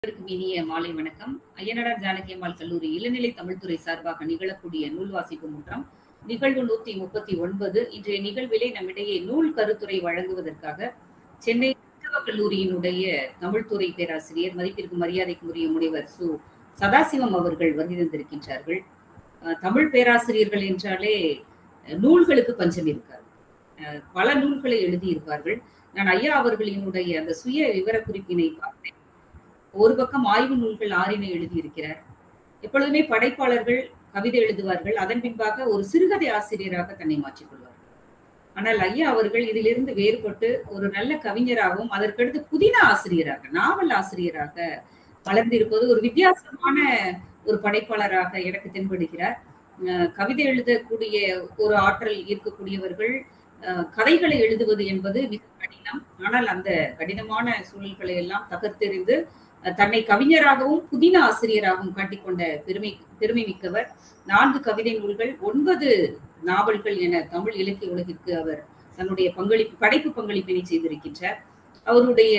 அனைவருக்கும் இனிய மாலை வணக்கம் ஐயனடார் ஜானகி அம்மாள் கல்லூரி இளநிலை தமிழ்துறை சார்பாக நிகழக்கூடிய நூல் வாசிப்பு முற்றம் நிகழ்வு நூத்தி முப்பத்தி ஒன்பது இன்றைய நிகழ்விலே நம்மிடையே நூல் கருத்துரை வழங்குவதற்காக சென்னை கிறிஸ்தவ கல்லூரியினுடைய தமிழ்துறை பேராசிரியர் மதிப்பிற்கு மரியாதைக்குரிய முனைவர் சு சதாசிவம் அவர்கள் வருகை தந்திருக்கின்றார்கள் அஹ், தமிழ் பேராசிரியர்கள் என்றாலே அஹ், நூல்களுக்கு பஞ்சம் இருக்காது அஹ், பல நூல்களை எழுதியிருப்பார்கள் நான் ஐயா அவர்களினுடைய அந்த சுய விவரக்குறிப்பினை பார்த்தேன் ஒரு பக்கம் ஆய்வு நூல்கள் ஆறினை எழுதியிருக்கிறார் எப்பொழுதுமே படைப்பாளர்கள் கவிதை எழுதுவார்கள் அதன் பின்பாக ஒரு சிறுகதை ஆசிரியராக தன்னை மாற்றிக்கொள்வார்கள் ஆனால் ஐயா அவர்கள் இதிலிருந்து வேறுபட்டு ஒரு நல்ல கவிஞராகவும் அதற்கடுத்து புதின ஆசிரியராக நாவல் ஆசிரியராக வளர்ந்திருப்பது ஒரு வித்தியாசமான ஒரு படைப்பாளராக எனக்கு தென்படுகிறார் அஹ் கவிதை எழுதக்கூடிய ஒரு ஆற்றல் இருக்கக்கூடியவர்கள் அஹ் கதைகளை எழுதுவது என்பது மிக கடினம் ஆனால் அந்த கடினமான சூழல்களை எல்லாம் தகர்த்தெறிந்து அஹ் தன்னை கவிஞராகவும் புதின ஆசிரியராகவும் காட்டிக்கொண்ட பெருமை பெருமை மிக்கவர் நான்கு கவிதை நூல்கள் ஒன்பது நாவல்கள் என தமிழ் இலக்கிய உலகிற்கு அவர் தன்னுடைய பங்களிப்பு படைப்பு பங்களிப்பினை செய்திருக்கின்றார் அவருடைய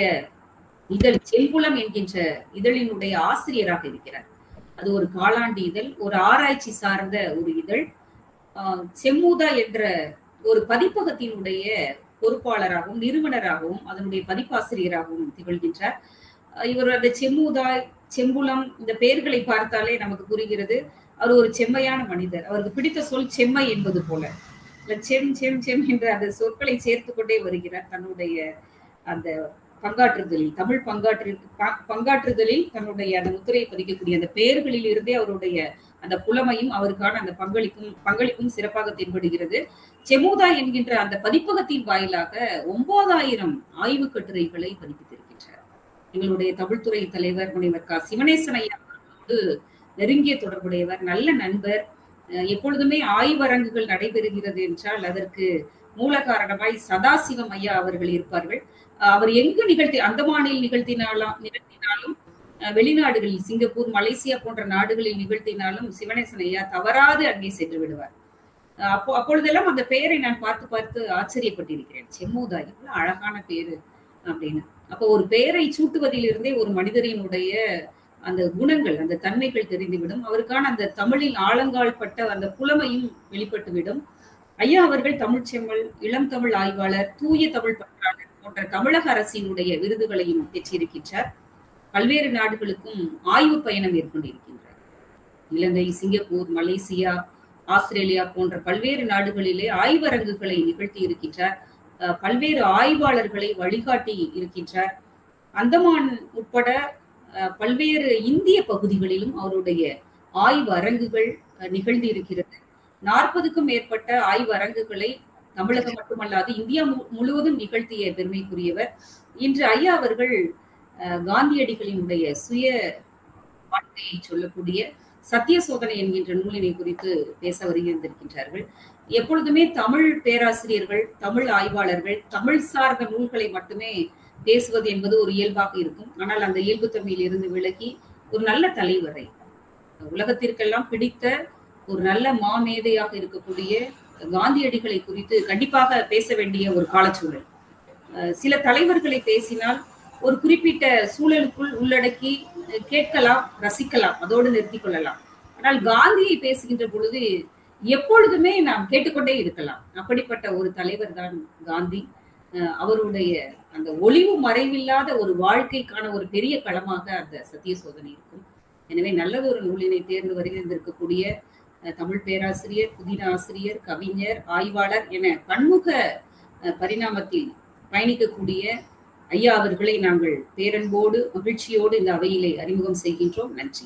இதழ் செங்குளம் என்கின்ற இதழினுடைய ஆசிரியராக இருக்கிறார் அது ஒரு காலாண்டு இதழ் ஒரு ஆராய்ச்சி சார்ந்த ஒரு இதழ் ஆஹ் செம்மூதா என்ற ஒரு பதிப்பகத்தினுடைய பொறுப்பாளராகவும் நிறுவனராகவும் அதனுடைய பதிப்பாசிரியராகவும் திகழ்கின்றார் அஹ் இவர் அந்த செம்மூதா செம்புலம் இந்த பெயர்களை பார்த்தாலே நமக்கு புரிகிறது அவர் ஒரு செம்மையான மனிதர் அவருக்கு பிடித்த சொல் செம்மை என்பது போல இல்ல செம் செம் செம் என்ற அந்த சொற்களை சேர்த்து கொண்டே வருகிறார் தன்னுடைய அந்த பங்காற்றுதலில் தமிழ் பங்காற்று ப- பங்காற்றுதலில் தன்னுடைய அந்த முத்திரையை பதிக்கக்கூடிய அந்த பெயர்களில் இருந்தே அவருடைய அந்த புலமையும் அவருக்கான அந்த பங்களிப்பும் பங்களிப்பும் சிறப்பாக தென்படுகிறது செமுதா என்கின்ற அந்த பதிப்பகத்தின் வாயிலாக ஒன்பதாயிரம் ஆய்வு கட்டுரைகளை பதிப்பித்திருக்கின்றார் எங்களுடைய தமிழ்துறை தலைவர் முனைவர் கா சிவனேசன் ஐயா அவர்களோடு நெருங்கிய தொடர்புடையவர் நல்ல நண்பர் அஹ் எப்பொழுதுமே ஆய்வரங்குகள் நடைபெறுகிறது என்றால் அதற்கு மூல காரணமாய் சதாசிவம் ஐயா அவர்கள் இருப்பார்கள் அஹ் அவர் எங்கு நிகழ்த்தி அந்தமானில் நிகழ்த்தினாலும் நிகழ்த்தினாலும் அஹ் வெளிநாடுகளில் சிங்கப்பூர் மலேசியா போன்ற நாடுகளில் நிகழ்த்தினாலும் சிவனேசன் ஐயா தவறாது அங்கே சென்று விடுவார் அஹ் அப்போ அப்பொழுதெல்லாம் அந்த பெயரை நான் பார்த்து பார்த்து ஆச்சரியப்பட்டிருக்கிறேன் செம்மூதா இவ்வளவு அழகான பேரு அப்படின்னு அப்போ ஒரு பெயரை சூட்டுவதிலிருந்தே ஒரு மனிதரினுடைய அந்த குணங்கள் அந்த தன்மைகள் தெரிந்துவிடும் அவருக்கான அந்த தமிழில் ஆழங்கால் பட்ட அந்த புலமையும் வெளிப்பட்டுவிடும் ஐயா அவர்கள் தமிழ் செம்மல் இளம் தமிழ் ஆய்வாளர் தூய தமிழ் பற்றாளர் போன்ற தமிழக அரசினுடைய விருதுகளையும் பெற்றிருக்கின்றார் பல்வேறு நாடுகளுக்கும் ஆய்வு பயணம் மேற்கொண்டிருக்கின்றார் இலங்கை சிங்கப்பூர் மலேசியா ஆஸ்திரேலியா போன்ற பல்வேறு நாடுகளிலே ஆய்வரங்குகளை நிகழ்த்தி இருக்கின்றார் அஹ் பல்வேறு ஆய்வாளர்களை வழிகாட்டி இருக்கின்றார் அந்தமான் உட்பட அஹ், பல்வேறு இந்திய பகுதிகளிலும் அவருடைய ஆய்வு அரங்குகள் அஹ், நிகழ்ந்து இருக்கிறது நாற்பதுக்கும் மேற்பட்ட ஆய்வு அரங்குகளை தமிழகம் மட்டுமல்லாது இந்தியா மு- முழுவதும் நிகழ்த்திய பெருமைக்குரியவர் இன்று ஐயா அவர்கள் அஹ், காந்தியடிகளினுடைய சுய வாழ்க்கையை சொல்லக்கூடிய சத்திய சோதனை என்கின்ற நூலினை குறித்து பேச வருகின்றிருக்கின்றார்கள் எப்பொழுதுமே தமிழ் பேராசிரியர்கள் தமிழ் ஆய்வாளர்கள் தமிழ் சார்ந்த நூல்களை மட்டுமே பேசுவது என்பது ஒரு இயல்பாக இருக்கும் ஆனால் அந்த இயல்புத்தன்மையில் இருந்து விலகி ஒரு நல்ல தலைவரை உலகத்திற்கெல்லாம் பிடித்த ஒரு நல்ல மாமேதையாக இருக்கக்கூடிய காந்தியடிகளை குறித்து கண்டிப்பாக பேச வேண்டிய ஒரு காலச்சூழல் அஹ் சில தலைவர்களை பேசினால் ஒரு குறிப்பிட்ட சூழலுக்குள் உள்ளடக்கி அஹ் கேட்கலாம் ரசிக்கலாம் அதோடு நிறுத்திக் கொள்ளலாம் ஆனால் காந்தியை பேசுகின்ற பொழுது எப்பொழுதுமே நாம் கேட்டுக்கொண்டே இருக்கலாம் அப்படிப்பட்ட ஒரு தலைவர் தான் காந்தி அஹ் அவருடைய அந்த ஒளிவு மறைவில்லாத ஒரு வாழ்க்கைக்கான ஒரு பெரிய களமாக அந்த சத்திய சோதனை இருக்கும் எனவே நல்லதொரு நூலினை தேர்ந்து வருகின்றிருக்கக்கூடிய அஹ், தமிழ் பேராசிரியர் புதின ஆசிரியர் கவிஞர் ஆய்வாளர் என பன்முக அஹ், பரிணாமத்தில் பயணிக்கக்கூடிய ஐயா அவர்களை நாங்கள் பேரன்போடு மகிழ்ச்சியோடு இந்த அவையிலே அறிமுகம் செய்கின்றோம் நன்றி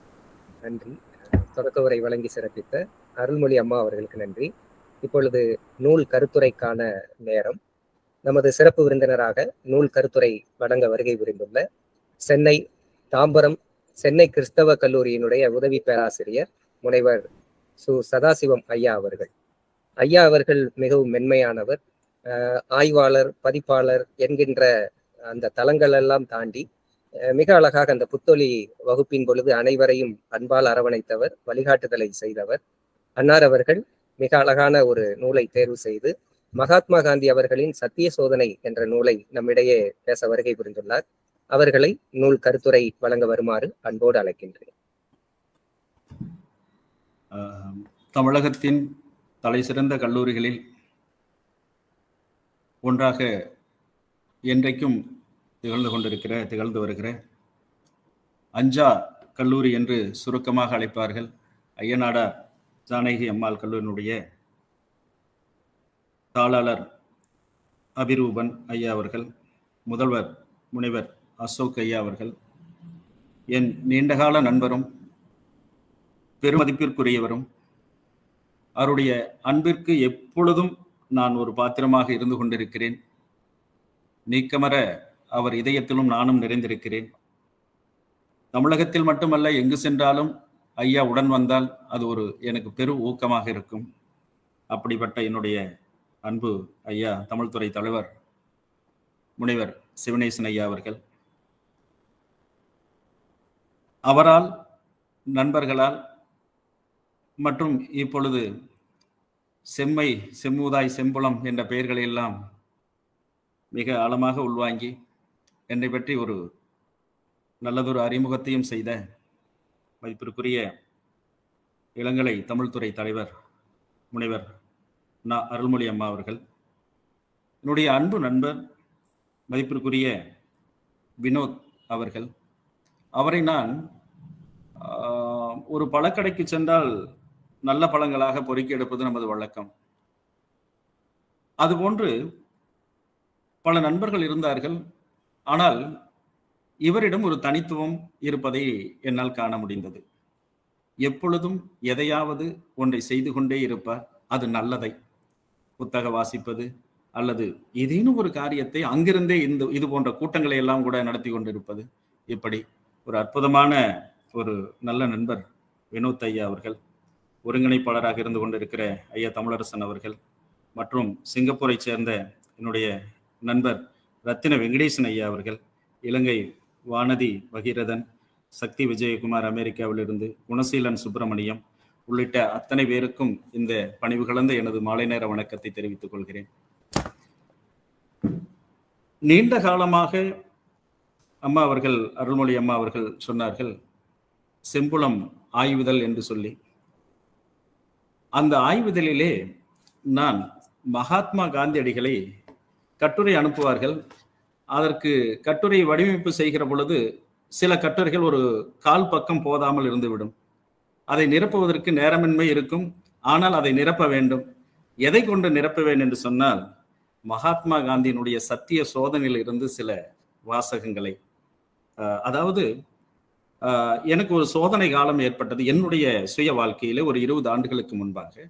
நன்றி தொடக்க உரை வழங்கி சிறப்பித்த அருள்மொழி அம்மா அவர்களுக்கு நன்றி இப்பொழுது நூல் கருத்துரைக்கான நேரம் நமது சிறப்பு விருந்தினராக நூல் கருத்துரை வழங்க வருகை புரிந்துள்ள சென்னை தாம்பரம் சென்னை கிறிஸ்தவ கல்லூரியினுடைய உதவி பேராசிரியர் முனைவர் சு சதாசிவம் ஐயா அவர்கள் ஐயா அவர்கள் மிகவும் மென்மையானவர் அஹ் ஆய்வாளர் பதிப்பாளர் என்கின்ற அந்த தளங்கள் எல்லாம் தாண்டி அஹ் மிக அழகாக அந்த புத்தொலி வகுப்பின் பொழுது அனைவரையும் அன்பால் அரவணைத்தவர் வழிகாட்டுதலை செய்தவர் அன்னார் அவர்கள் மிக அழகான ஒரு நூலை தேர்வு செய்து மகாத்மா காந்தி அவர்களின் சத்திய சோதனை என்ற நூலை நம்மிடையே பேச வருகை புரிந்துள்ளார் அவர்களை நூல் கருத்துரை வழங்க வருமாறு அன்போடு அழைக்கின்றேன் தமிழகத்தின் தலை சிறந்த கல்லூரிகளில் ஒன்றாக என்றைக்கும் திகழ்ந்து கொண்டிருக்கிற திகழ்ந்து வருகிற அஞ்சா கல்லூரி என்று சுருக்கமாக அழைப்பார்கள் ஐயனாடா ஜானகி அம்மாள் கல்லூரியினுடைய தாளாளர் அபிரூபன் ஐயா அவர்கள் முதல்வர் முனைவர் அசோக் ஐயா அவர்கள் என் நீண்டகால நண்பரும் பெருமதிப்பிற்குரியவரும் அவருடைய அன்பிற்கு எப்பொழுதும் நான் ஒரு பாத்திரமாக இருந்து கொண்டிருக்கிறேன் நீக்கமர அவர் இதயத்திலும் நானும் நிறைந்திருக்கிறேன் தமிழகத்தில் மட்டுமல்ல எங்கு சென்றாலும் ஐயா உடன் வந்தால் அது ஒரு எனக்கு பெரு ஊக்கமாக இருக்கும் அப்படிப்பட்ட என்னுடைய அன்பு ஐயா தமிழ்துறை தலைவர் முனைவர் சிவனேசன் ஐயா அவர்கள் அவரால் நண்பர்களால் மற்றும் இப்பொழுது செம்மை செம்மூதாய் செம்புலம் என்ற பெயர்களை எல்லாம் மிக ஆழமாக உள்வாங்கி என்னை பற்றி ஒரு நல்லதொரு அறிமுகத்தையும் செய்த மதிப்பிற்குரிய இளங்கலை தமிழ்துறை தலைவர் முனைவர் நா அருள்மொழி அம்மா அவர்கள் என்னுடைய அன்பு நண்பர் மதிப்பிற்குரிய வினோத் அவர்கள் அவரை நான் ஒரு பழக்கடைக்கு சென்றால் நல்ல பழங்களாக பொறுக்கி எடுப்பது நமது வழக்கம் அதுபோன்று பல நண்பர்கள் இருந்தார்கள் ஆனால் இவரிடம் ஒரு தனித்துவம் இருப்பதை என்னால் காண முடிந்தது எப்பொழுதும் எதையாவது ஒன்றை செய்து கொண்டே இருப்பார் அது நல்லதை புத்தக வாசிப்பது அல்லது ஏதேனும் ஒரு காரியத்தை அங்கிருந்தே இந்த இது போன்ற கூட்டங்களை எல்லாம் கூட நடத்தி கொண்டிருப்பது இப்படி ஒரு அற்புதமான ஒரு நல்ல நண்பர் வினோத் ஐயா அவர்கள் ஒருங்கிணைப்பாளராக இருந்து கொண்டிருக்கிற ஐயா தமிழரசன் அவர்கள் மற்றும் சிங்கப்பூரை சேர்ந்த என்னுடைய நண்பர் ரத்தின வெங்கடேசன் ஐயா அவர்கள் இலங்கை வானதி பகீரதன் சக்தி விஜயகுமார் அமெரிக்காவிலிருந்து குணசீலன் சுப்பிரமணியம் உள்ளிட்ட அத்தனை பேருக்கும் இந்த பணிவு கலந்த எனது மாலை நேர வணக்கத்தை தெரிவித்துக் கொள்கிறேன் நீண்ட காலமாக அம்மா அவர்கள் அருள்மொழி அம்மா அவர்கள் சொன்னார்கள் செம்புலம் ஆய்வுதல் என்று சொல்லி அந்த ஆய்வுதலிலே நான் மகாத்மா காந்தியடிகளை கட்டுரை அனுப்புவார்கள் அதற்கு கட்டுரை வடிவமைப்பு செய்கிற பொழுது சில கட்டுரைகள் ஒரு கால் பக்கம் போதாமல் இருந்துவிடும் அதை நிரப்புவதற்கு நேரமின்மை இருக்கும் ஆனால் அதை நிரப்ப வேண்டும் எதை கொண்டு நிரப்புவேன் என்று சொன்னால் மகாத்மா காந்தியினுடைய சத்திய சோதனையில் இருந்து சில வாசகங்களை அதாவது எனக்கு ஒரு சோதனை காலம் ஏற்பட்டது என்னுடைய சுய வாழ்க்கையில ஒரு இருபது ஆண்டுகளுக்கு முன்பாக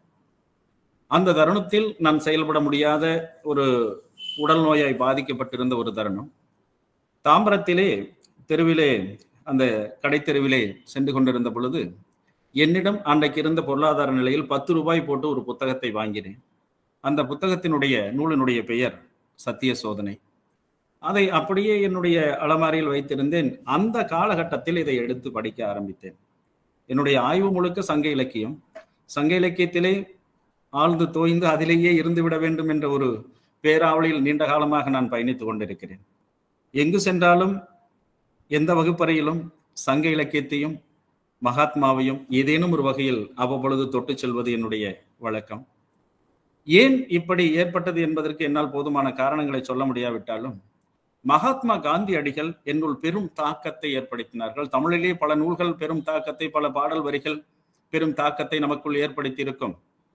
அந்த தருணத்தில் நான் செயல்பட முடியாத ஒரு உடல் நோயாய் பாதிக்கப்பட்டிருந்த ஒரு தருணம் தாம்பரத்திலே தெருவிலே அந்த கடைத்தெருவிலே சென்று கொண்டிருந்த பொழுது என்னிடம் அன்றைக்கு இருந்த பொருளாதார நிலையில் பத்து ரூபாய் போட்டு ஒரு புத்தகத்தை வாங்கினேன் அந்த புத்தகத்தினுடைய நூலினுடைய பெயர் சத்திய சோதனை அதை அப்படியே என்னுடைய அலமாரியில் வைத்திருந்தேன் அந்த காலகட்டத்தில் இதை எடுத்து படிக்க ஆரம்பித்தேன் என்னுடைய ஆய்வு முழுக்க சங்க இலக்கியம் சங்க இலக்கியத்திலே ஆழ்ந்து தோய்ந்து அதிலேயே இருந்து விட வேண்டும் என்ற ஒரு பேராவளியில் நீண்ட காலமாக நான் பயணித்துக் கொண்டிருக்கிறேன் எங்கு சென்றாலும் எந்த வகுப்பறையிலும் சங்க இலக்கியத்தையும் மகாத்மாவையும் ஏதேனும் ஒரு வகையில் அவ்வப்பொழுது தொட்டு செல்வது என்னுடைய வழக்கம் ஏன் இப்படி ஏற்பட்டது என்பதற்கு என்னால் போதுமான காரணங்களை சொல்ல முடியாவிட்டாலும் மகாத்மா காந்தி அடிகள் என்னுள் பெரும் தாக்கத்தை ஏற்படுத்தினார்கள் தமிழிலே பல நூல்கள் பெரும் தாக்கத்தை பல பாடல் வரிகள் பெரும் தாக்கத்தை நமக்குள் ஏற்படுத்தி இருக்கும்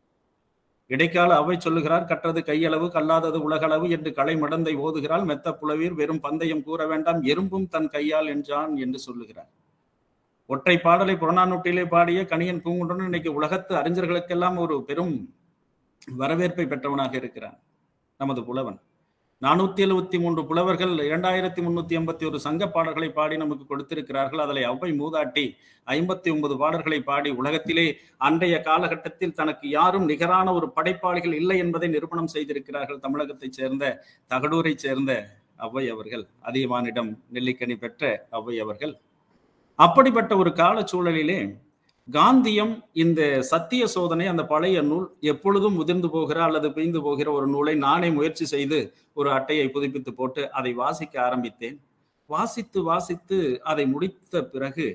இடைக்கால அவை சொல்லுகிறார் கற்றது கையளவு கல்லாதது உலகளவு என்று களை மடந்தை ஓதுகிறாள் மெத்த புலவீர் வெறும் பந்தயம் கூற வேண்டாம் எறும்பும் தன் கையால் என்றான் என்று சொல்லுகிறார் ஒற்றை பாடலை புறநானூட்டிலே பாடிய கணியன் பூங்குன்றன் இன்னைக்கு உலகத்து அறிஞர்களுக்கெல்லாம் ஒரு பெரும் வரவேற்பை பெற்றவனாக இருக்கிறான் நமது புலவன் நானூத்தி எழுபத்தி மூன்று புலவர்கள் இரண்டாயிரத்தி முன்னூத்தி எண்பத்தி ஒரு சங்க பாடல்களை பாடி நமக்கு கொடுத்திருக்கிறார்கள் அதில் அவ்வை மூதாட்டி ஐம்பத்தி ஒன்பது பாடல்களை பாடி உலகத்திலே அன்றைய காலகட்டத்தில் தனக்கு யாரும் நிகரான ஒரு படைப்பாளிகள் இல்லை என்பதை நிரூபணம் செய்திருக்கிறார்கள் தமிழகத்தைச் சேர்ந்த தகடூரை சேர்ந்த அவ்வை அவர்கள் அதிகமானிடம் நெல்லிக்கனி பெற்ற அவ்வை அவர்கள் அப்படிப்பட்ட ஒரு கால சூழலிலே காந்தியம் இந்த சத்திய சோதனை அந்த பழைய நூல் எப்பொழுதும் உதிர்ந்து போகிற அல்லது பிய்ந்து போகிற ஒரு நூலை நானே முயற்சி செய்து ஒரு அட்டையை புதுப்பித்து போட்டு அதை வாசிக்க ஆரம்பித்தேன் வாசித்து வாசித்து அதை முடித்த பிறகு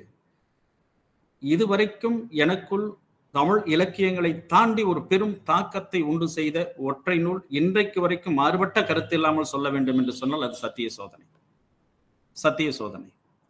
இதுவரைக்கும் எனக்குள் தமிழ் இலக்கியங்களை தாண்டி ஒரு பெரும் தாக்கத்தை உண்டு செய்த ஒற்றை நூல் இன்றைக்கு வரைக்கும் மாறுபட்ட கருத்து இல்லாமல் சொல்ல வேண்டும் என்று சொன்னால் அது சத்திய சோதனை சத்திய சோதனை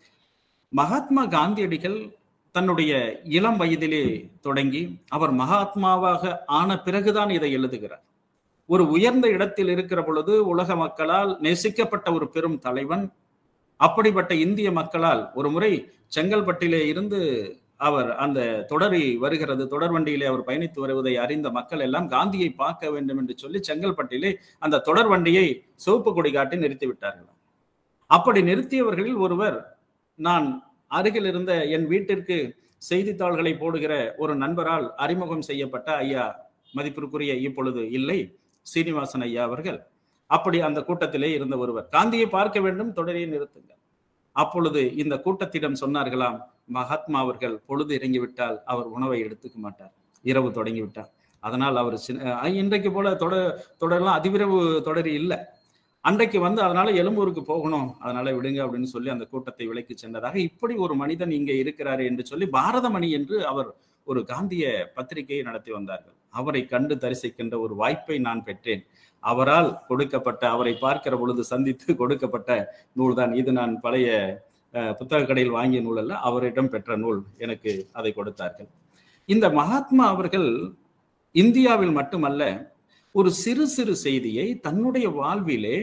மகாத்மா காந்தியடிகள் தன்னுடைய இளம் வயதிலே தொடங்கி அவர் மகாத்மாவாக ஆன பிறகுதான் இதை எழுதுகிறார் ஒரு உயர்ந்த இடத்தில் இருக்கிற பொழுது உலக மக்களால் நேசிக்கப்பட்ட ஒரு பெரும் தலைவன் அப்படிப்பட்ட இந்திய மக்களால் ஒரு முறை செங்கல்பட்டிலே இருந்து அவர் அந்த தொடரி வருகிறது தொடர் வண்டியிலே அவர் பயணித்து வருவதை அறிந்த மக்கள் எல்லாம் காந்தியை பார்க்க வேண்டும் என்று சொல்லி செங்கல்பட்டிலே அந்த தொடர் வண்டியை சிவப்பு கொடி காட்டி நிறுத்தி விட்டார்கள் அப்படி நிறுத்தியவர்களில் ஒருவர் நான் அருகில் இருந்த என் வீட்டிற்கு செய்தித்தாள்களை போடுகிற ஒரு நண்பரால் அறிமுகம் செய்யப்பட்ட ஐயா மதிப்பிற்குரிய இப்பொழுது இல்லை சீனிவாசன் ஐயா அவர்கள் அப்படி அந்த கூட்டத்திலே இருந்த ஒருவர் காந்தியை பார்க்க வேண்டும் தொடரையை நிறுத்துங்கள் அப்பொழுது இந்த கூட்டத்திடம் சொன்னார்களாம் மகாத்மா அவர்கள் பொழுது இறங்கிவிட்டால் அவர் உணவை எடுத்துக்க மாட்டார் இரவு தொடங்கி விட்டார் அதனால் அவர் இன்றைக்கு போல தொடர் தொடரெல்லாம் அதிவிரவு தொடரி இல்லை அன்றைக்கு வந்து அதனால எழும்பூருக்கு போகணும் அதனால விடுங்க அப்படின்னு சொல்லி அந்த கூட்டத்தை விலைக்கு சென்றதாக இப்படி ஒரு மனிதன் இங்கே இருக்கிறாரு என்று சொல்லி பாரதமணி என்று அவர் ஒரு காந்திய பத்திரிகையை நடத்தி வந்தார்கள் அவரை கண்டு தரிசிக்கின்ற ஒரு வாய்ப்பை நான் பெற்றேன் அவரால் கொடுக்கப்பட்ட அவரை பார்க்கிற பொழுது சந்தித்து கொடுக்கப்பட்ட நூல் தான் இது நான் பழைய புத்தக கடையில் வாங்கிய நூல் அல்ல அவரிடம் பெற்ற நூல் எனக்கு அதை கொடுத்தார்கள் இந்த மகாத்மா அவர்கள் இந்தியாவில் மட்டுமல்ல ஒரு சிறு சிறு செய்தியை தன்னுடைய வாழ்விலே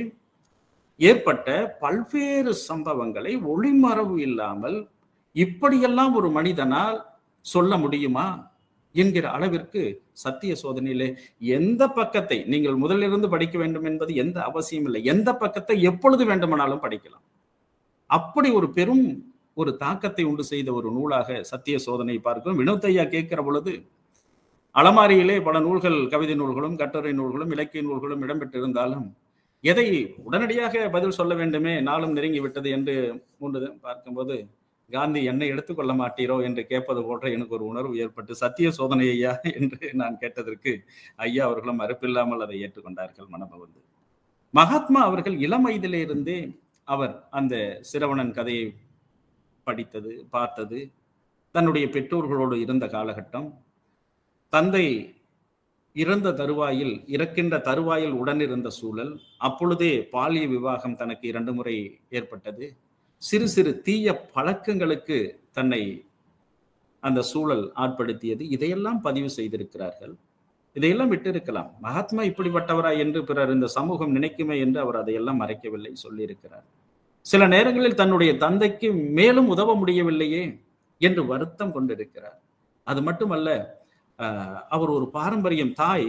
ஏற்பட்ட பல்வேறு சம்பவங்களை ஒளிமரபு இல்லாமல் இப்படியெல்லாம் ஒரு மனிதனால் சொல்ல முடியுமா என்கிற அளவிற்கு சத்திய சோதனையிலே எந்த பக்கத்தை நீங்கள் முதலிருந்து படிக்க வேண்டும் என்பது எந்த அவசியம் இல்லை எந்த பக்கத்தை எப்பொழுது வேண்டுமானாலும் படிக்கலாம் அப்படி ஒரு பெரும் ஒரு தாக்கத்தை உண்டு செய்த ஒரு நூலாக சத்திய சோதனை பார்க்கிறோம் வினோத்தையா கேட்கிற பொழுது அலமாரியிலே பல நூல்கள் கவிதை நூல்களும் கட்டுரை நூல்களும் இலக்கிய நூல்களும் இடம்பெற்றிருந்தாலும் எதை உடனடியாக பதில் சொல்ல வேண்டுமே நாளும் நெருங்கி விட்டது என்று மூன்று பார்க்கும்போது காந்தி என்னை எடுத்துக்கொள்ள மாட்டீரோ என்று கேட்பது போன்ற எனக்கு ஒரு உணர்வு ஏற்பட்டு சத்திய சோதனை ஐயா என்று நான் கேட்டதற்கு ஐயா அவர்களும் மறுப்பில்லாமல் அதை ஏற்றுக்கொண்டார்கள் மனமவந்து மகாத்மா அவர்கள் இளம் வயதிலே இருந்தே அவர் அந்த சிரவணன் கதையை படித்தது பார்த்தது தன்னுடைய பெற்றோர்களோடு இருந்த காலகட்டம் தந்தை இறந்த தருவாயில் இறக்கின்ற தருவாயில் உடனிருந்த சூழல் அப்பொழுதே பாலிய விவாகம் தனக்கு இரண்டு முறை ஏற்பட்டது சிறு சிறு தீய பழக்கங்களுக்கு தன்னை அந்த சூழல் ஆட்படுத்தியது இதையெல்லாம் பதிவு செய்திருக்கிறார்கள் இதையெல்லாம் விட்டிருக்கலாம் மகாத்மா இப்படிப்பட்டவரா என்று பிறர் இந்த சமூகம் நினைக்குமே என்று அவர் அதையெல்லாம் மறைக்கவில்லை சொல்லியிருக்கிறார் சில நேரங்களில் தன்னுடைய தந்தைக்கு மேலும் உதவ முடியவில்லையே என்று வருத்தம் கொண்டிருக்கிறார் அது மட்டுமல்ல அவர் ஒரு பாரம்பரியம் தாய்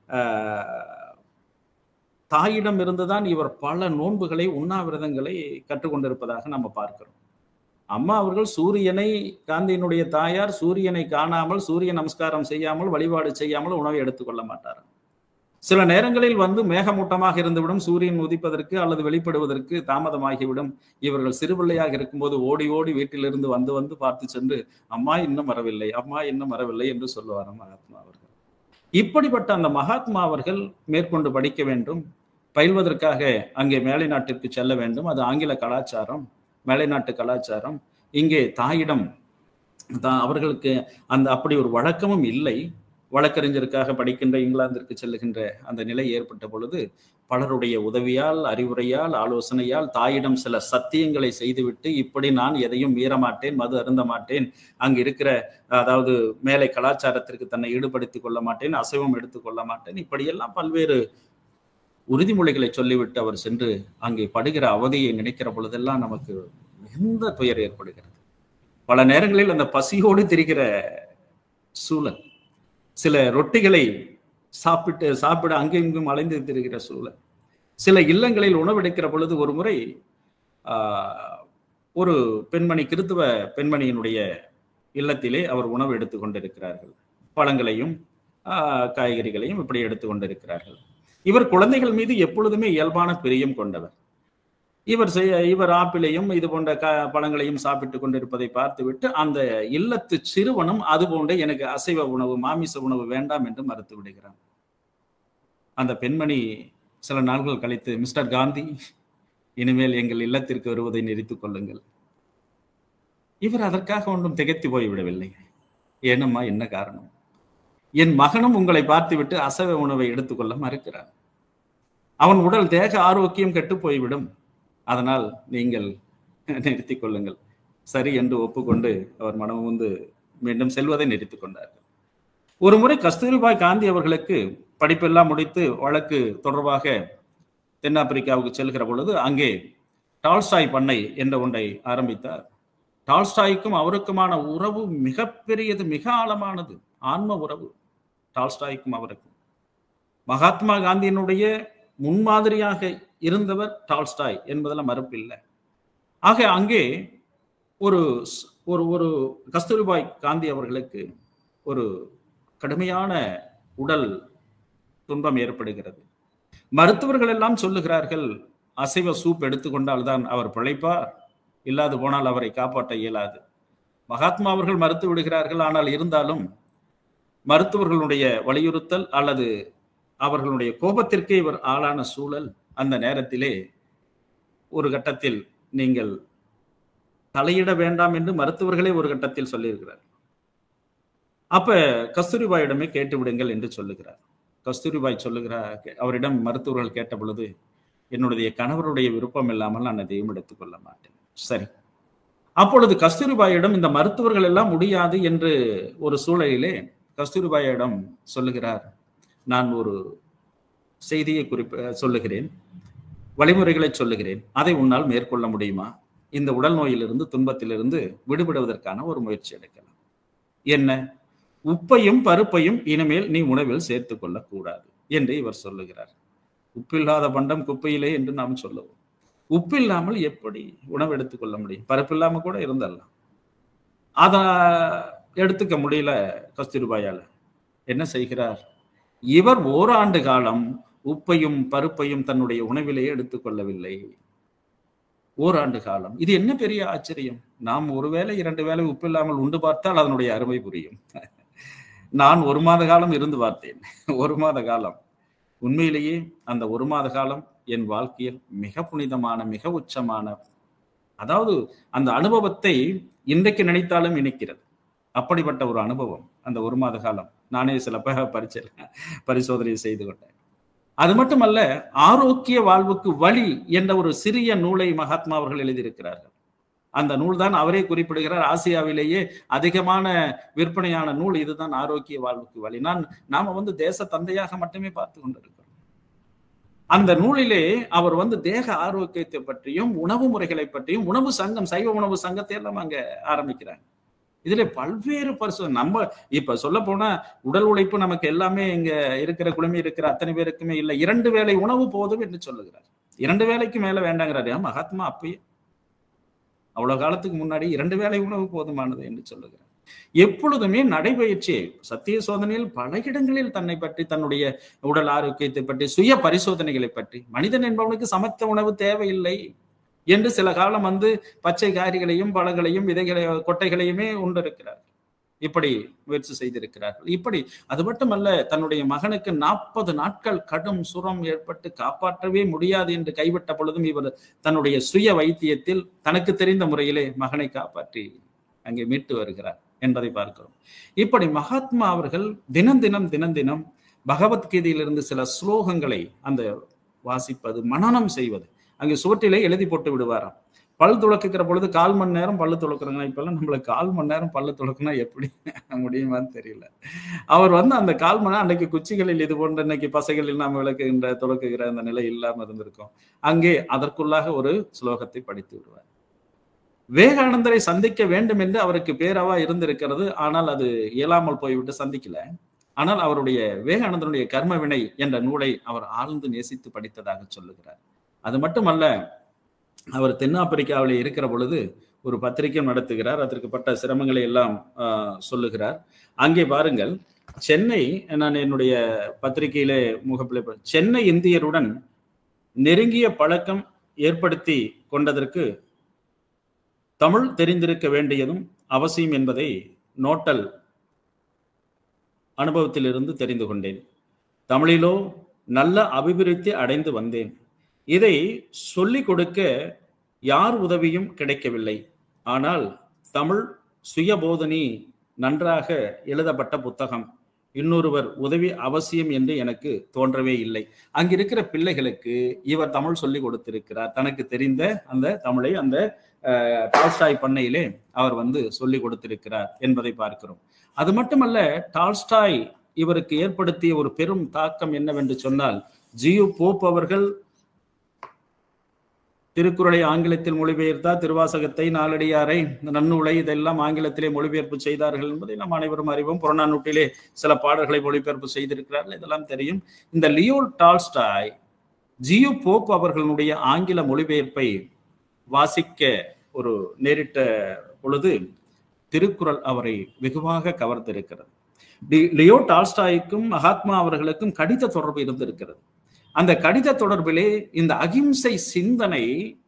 தாயிடம் இருந்துதான் இவர் பல நோன்புகளை உண்ணாவிரதங்களை கற்றுக்கொண்டிருப்பதாக நம்ம பார்க்கிறோம் அம்மா அவர்கள் சூரியனை காந்தியினுடைய தாயார் சூரியனை காணாமல் சூரிய நமஸ்காரம் செய்யாமல் வழிபாடு செய்யாமல் உணவை எடுத்துக்கொள்ள மாட்டார் சில நேரங்களில் வந்து மேகமூட்டமாக இருந்துவிடும் சூரியன் உதிப்பதற்கு அல்லது வெளிப்படுவதற்கு தாமதமாகிவிடும் இவர்கள் சிறுபிள்ளையாக இருக்கும்போது ஓடி ஓடி வீட்டிலிருந்து வந்து வந்து பார்த்து சென்று அம்மா இன்னும் வரவில்லை அம்மா இன்னும் வரவில்லை என்று சொல்லுவார் மகாத்மா அவர்கள் இப்படிப்பட்ட அந்த மகாத்மா அவர்கள் மேற்கொண்டு படிக்க வேண்டும் பயில்வதற்காக அங்கே மேலை நாட்டிற்கு செல்ல வேண்டும் அது ஆங்கில கலாச்சாரம் மேலை நாட்டு கலாச்சாரம் இங்கே தாயிடம் தான் அவர்களுக்கு அந்த அப்படி ஒரு வழக்கமும் இல்லை வழக்கறிஞருக்காக படிக்கின்ற இங்கிலாந்திற்கு செல்லுகின்ற அந்த நிலை ஏற்பட்ட பொழுது பலருடைய உதவியால் அறிவுரையால் ஆலோசனையால் தாயிடம் சில சத்தியங்களை செய்துவிட்டு இப்படி நான் எதையும் மீற மாட்டேன் மது அருந்த மாட்டேன் அங்கு இருக்கிற அதாவது மேலை கலாச்சாரத்திற்கு தன்னை ஈடுபடுத்திக் கொள்ள மாட்டேன் அசைவம் எடுத்துக்கொள்ள மாட்டேன் இப்படியெல்லாம் பல்வேறு உறுதிமொழிகளை சொல்லிவிட்டு அவர் சென்று அங்கே படுகிற அவதியை நினைக்கிற பொழுதெல்லாம் நமக்கு மிகுந்த துயர் ஏற்படுகிறது பல நேரங்களில் அந்த பசியோடு திரிகிற சூழல் சில ரொட்டிகளை சாப்பிட்டு சாப்பிட அங்கும் இங்கும் அலைந்து திரிகிற சூழல் சில இல்லங்களில் உணவெடுக்கிற பொழுது ஒரு முறை ஒரு பெண்மணி கிறித்துவ பெண்மணியினுடைய இல்லத்திலே அவர் உணவு எடுத்து கொண்டிருக்கிறார்கள் பழங்களையும் காய்கறிகளையும் இப்படி எடுத்து கொண்டிருக்கிறார்கள் இவர் குழந்தைகள் மீது எப்பொழுதுமே இயல்பான பிரியம் கொண்டவர் இவர் செய்ய இவர் ஆப்பிளையும் இது போன்ற க பழங்களையும் சாப்பிட்டு கொண்டிருப்பதை பார்த்துவிட்டு அந்த இல்லத்து சிறுவனும் அது போன்ற எனக்கு அசைவ உணவு மாமிச உணவு வேண்டாம் என்று மறுத்து விடுகிறான் அந்த பெண்மணி சில நாட்கள் கழித்து மிஸ்டர் காந்தி இனிமேல் எங்கள் இல்லத்திற்கு வருவதை நிறுத்திக் கொள்ளுங்கள் இவர் அதற்காக ஒன்றும் திகைத்து போய்விடவில்லை ஏனம்மா என்ன காரணம் என் மகனும் உங்களை பார்த்துவிட்டு அசைவ உணவை எடுத்துக்கொள்ள மறுக்கிறான் அவன் உடல் தேக ஆரோக்கியம் கெட்டு போய்விடும் அதனால் நீங்கள் நிறுத்திக் கொள்ளுங்கள் சரி என்று ஒப்புக்கொண்டு அவர் மனம் வந்து மீண்டும் செல்வதை நிறுத்திக் கொண்டார்கள் ஒரு முறை கஸ்தூரிபாய் காந்தி அவர்களுக்கு படிப்பெல்லாம் முடித்து வழக்கு தொடர்பாக தென்னாப்பிரிக்காவுக்கு செல்கிற பொழுது அங்கே டால்ஸ்டாய் பண்ணை என்ற ஒன்றை ஆரம்பித்தார் டால்ஸ்டாய்க்கும் அவருக்குமான உறவு மிகப்பெரியது மிக ஆழமானது ஆன்ம உறவு டால்ஸ்டாய்க்கும் அவருக்கும் மகாத்மா காந்தியினுடைய முன்மாதிரியாக இருந்தவர் டால்ஸ்டாய் என்பதில் மறுப்பில்லை ஆக அங்கே ஒரு ஒரு ஒரு கஸ்தூரிபாய் காந்தி அவர்களுக்கு ஒரு கடுமையான உடல் துன்பம் ஏற்படுகிறது மருத்துவர்கள் எல்லாம் சொல்லுகிறார்கள் அசைவ சூப் எடுத்துக்கொண்டால் தான் அவர் பிழைப்பார் இல்லாது போனால் அவரை காப்பாற்ற இயலாது மகாத்மா அவர்கள் மறுத்து விடுகிறார்கள் ஆனால் இருந்தாலும் மருத்துவர்களுடைய வலியுறுத்தல் அல்லது அவர்களுடைய கோபத்திற்கே இவர் ஆளான சூழல் அந்த நேரத்திலே ஒரு கட்டத்தில் நீங்கள் தலையிட வேண்டாம் என்று மருத்துவர்களே ஒரு கட்டத்தில் சொல்லியிருக்கிறார் அப்ப கஸ்தூரிபாயிடமே கேட்டு விடுங்கள் என்று சொல்லுகிறார் கஸ்தூரிபாய் சொல்லுகிறார் அவரிடம் மருத்துவர்கள் கேட்ட பொழுது என்னுடைய கணவருடைய விருப்பம் இல்லாமல் நான் எதையும் எடுத்துக்கொள்ள மாட்டேன் சரி அப்பொழுது கஸ்தூரிபாயிடம் இந்த மருத்துவர்கள் எல்லாம் முடியாது என்று ஒரு சூழலிலே கஸ்தூரிபாயிடம் சொல்லுகிறார் நான் ஒரு செய்தியை குறிப்ப சொல்லுகிறேன் வழிமுறைகளை சொல்லுகிறேன் அதை உன்னால் மேற்கொள்ள முடியுமா இந்த உடல் நோயிலிருந்து துன்பத்திலிருந்து விடுபடுவதற்கான ஒரு முயற்சி எடுக்கலாம் என்ன உப்பையும் பருப்பையும் இனிமேல் நீ உணவில் சேர்த்து கொள்ளக்கூடாது என்று இவர் சொல்லுகிறார் உப்பில்லாத பண்டம் குப்பையிலே என்று நாம் சொல்லுவோம் உப்பு இல்லாமல் எப்படி உணவு எடுத்துக்கொள்ள முடியும் பருப்பு இல்லாம கூட இருந்தல்லாம் அத எடுத்துக்க முடியல கஸ்தூரிபாயால என்ன செய்கிறார் இவர் ஓராண்டு காலம் உப்பையும் பருப்பையும் தன்னுடைய உணவிலேயே எடுத்துக்கொள்ளவில்லை ஓராண்டு காலம் இது என்ன பெரிய ஆச்சரியம் நாம் ஒருவேளை இரண்டு வேளை உப்பு இல்லாமல் உண்டு பார்த்தால் அதனுடைய அருமை புரியும் நான் ஒரு மாத காலம் இருந்து பார்த்தேன் ஒரு மாத காலம் உண்மையிலேயே அந்த ஒரு மாத காலம் என் வாழ்க்கையில் மிக புனிதமான மிக உச்சமான அதாவது அந்த அனுபவத்தை இன்றைக்கு நினைத்தாலும் இணைக்கிறது அப்படிப்பட்ட ஒரு அனுபவம் அந்த ஒரு மாத காலம் நானே சில பரிச்சை பரிசோதனை செய்து கொண்டேன் அது மட்டுமல்ல ஆரோக்கிய வாழ்வுக்கு வழி என்ற ஒரு சிறிய நூலை மகாத்மா அவர்கள் எழுதியிருக்கிறார்கள் அந்த நூல் தான் அவரே குறிப்பிடுகிறார் ஆசியாவிலேயே அதிகமான விற்பனையான நூல் இதுதான் ஆரோக்கிய வாழ்வுக்கு வழி நான் நாம வந்து தேச தந்தையாக மட்டுமே பார்த்து கொண்டிருக்கிறோம் அந்த நூலிலே அவர் வந்து தேக ஆரோக்கியத்தை பற்றியும் உணவு முறைகளை பற்றியும் உணவு சங்கம் சைவ உணவு சங்கத்தை எல்லாம் அங்க ஆரம்பிக்கிறாங்க இதுல பல்வேறு பரிசு நம்ம இப்ப சொல்ல போனா உடல் உழைப்பு நமக்கு எல்லாமே இங்க இருக்கிற குழுமி இருக்கிற அத்தனை பேருக்குமே இல்லை இரண்டு வேளை உணவு போதும் என்று சொல்லுகிறார் இரண்டு வேலைக்கு மேல வேண்டாங்கிறாரு மகாத்மா அப்பயே அவ்வளவு காலத்துக்கு முன்னாடி இரண்டு வேளை உணவு போதுமானது என்று சொல்லுகிறார் எப்பொழுதுமே நடைபயிற்சி சத்திய சோதனையில் பல இடங்களில் தன்னை பற்றி தன்னுடைய உடல் ஆரோக்கியத்தை பற்றி சுய பரிசோதனைகளை பற்றி மனிதன் என்பவனுக்கு சமத்த உணவு தேவையில்லை என்று சில காலம் வந்து பச்சை காய்களையும் பழங்களையும் விதைகளை கொட்டைகளையுமே உண்டிருக்கிறார் இப்படி முயற்சி செய்திருக்கிறார்கள் இப்படி அது மட்டுமல்ல தன்னுடைய மகனுக்கு நாற்பது நாட்கள் கடும் சுரம் ஏற்பட்டு காப்பாற்றவே முடியாது என்று கைவிட்ட பொழுதும் இவர் தன்னுடைய சுய வைத்தியத்தில் தனக்கு தெரிந்த முறையிலே மகனை காப்பாற்றி அங்கே மீட்டு வருகிறார் என்பதை பார்க்கிறோம் இப்படி மகாத்மா அவர்கள் தினம் தினம் தினம் தினம் பகவத்கீதையிலிருந்து சில ஸ்லோகங்களை அந்த வாசிப்பது மனனம் செய்வது அங்கே சுவற்றிலே எழுதி போட்டு விடுவாராம் பல் துளக்குக்கிற பொழுது கால் மணி நேரம் பல்லு துளக்குறாங்க இப்பெல்லாம் நம்மளுக்கு கால் மணி நேரம் பல்லு துளக்குனா எப்படி முடியுமான்னு தெரியல அவர் வந்து அந்த கால் மணி அன்னைக்கு குச்சிகளில் இது போன்ற இன்னைக்கு பசைகளில் நாம் விளக்குகின்ற துளக்குகிற அந்த நிலை இல்லாம இருந்திருக்கும் அங்கே அதற்குள்ளாக ஒரு ஸ்லோகத்தை படித்து விடுவார் விவேகானந்தரை சந்திக்க வேண்டும் என்று அவருக்கு பேராவா இருந்திருக்கிறது ஆனால் அது இயலாமல் போய்விட்டு சந்திக்கல ஆனால் அவருடைய விவேகானந்தருடைய கர்ம வினை என்ற நூலை அவர் ஆழ்ந்து நேசித்து படித்ததாக சொல்லுகிறார் அது மட்டுமல்ல அவர் தென்னாப்பிரிக்காவில் இருக்கிற பொழுது ஒரு பத்திரிகை நடத்துகிறார் அதற்கு பட்ட சிரமங்களை எல்லாம் சொல்லுகிறார் அங்கே பாருங்கள் சென்னை நான் என்னுடைய பத்திரிகையிலே முகப்பில் சென்னை இந்தியருடன் நெருங்கிய பழக்கம் ஏற்படுத்தி கொண்டதற்கு தமிழ் தெரிந்திருக்க வேண்டியதும் அவசியம் என்பதை நோட்டல் அனுபவத்திலிருந்து தெரிந்து கொண்டேன் தமிழிலோ நல்ல அபிவிருத்தி அடைந்து வந்தேன் இதை சொல்லிக் கொடுக்க யார் உதவியும் கிடைக்கவில்லை ஆனால் தமிழ் சுயபோதனி நன்றாக எழுதப்பட்ட புத்தகம் இன்னொருவர் உதவி அவசியம் என்று எனக்கு தோன்றவே இல்லை அங்கிருக்கிற பிள்ளைகளுக்கு இவர் தமிழ் சொல்லி கொடுத்திருக்கிறார் தனக்கு தெரிந்த அந்த தமிழை அந்த டால்ஸ்டாய் பண்ணையிலே அவர் வந்து சொல்லி கொடுத்திருக்கிறார் என்பதை பார்க்கிறோம் அது மட்டுமல்ல டால்ஸ்டாய் இவருக்கு ஏற்படுத்திய ஒரு பெரும் தாக்கம் என்னவென்று சொன்னால் ஜியு போப் அவர்கள் திருக்குறளை ஆங்கிலத்தில் மொழிபெயர்த்தார் திருவாசகத்தை நாலடியாரை நன்னூலை இதெல்லாம் ஆங்கிலத்திலே மொழிபெயர்ப்பு செய்தார்கள் என்பதை நாம் அனைவரும் அறிவோம் புறநானூட்டிலே சில பாடல்களை மொழிபெயர்ப்பு செய்திருக்கிறார்கள் இதெல்லாம் தெரியும் இந்த லியோ டால்ஸ்டாய் ஜியு போப் அவர்களுடைய ஆங்கில மொழிபெயர்ப்பை வாசிக்க ஒரு நேரிட்ட பொழுது திருக்குறள் அவரை வெகுவாக கவர்ந்திருக்கிறது லியோ டால்ஸ்டாய்க்கும் மகாத்மா அவர்களுக்கும் கடித தொடர்பு இருந்திருக்கிறது அந்த கடித தொடர்பிலே இந்த அகிம்சை சிந்தனை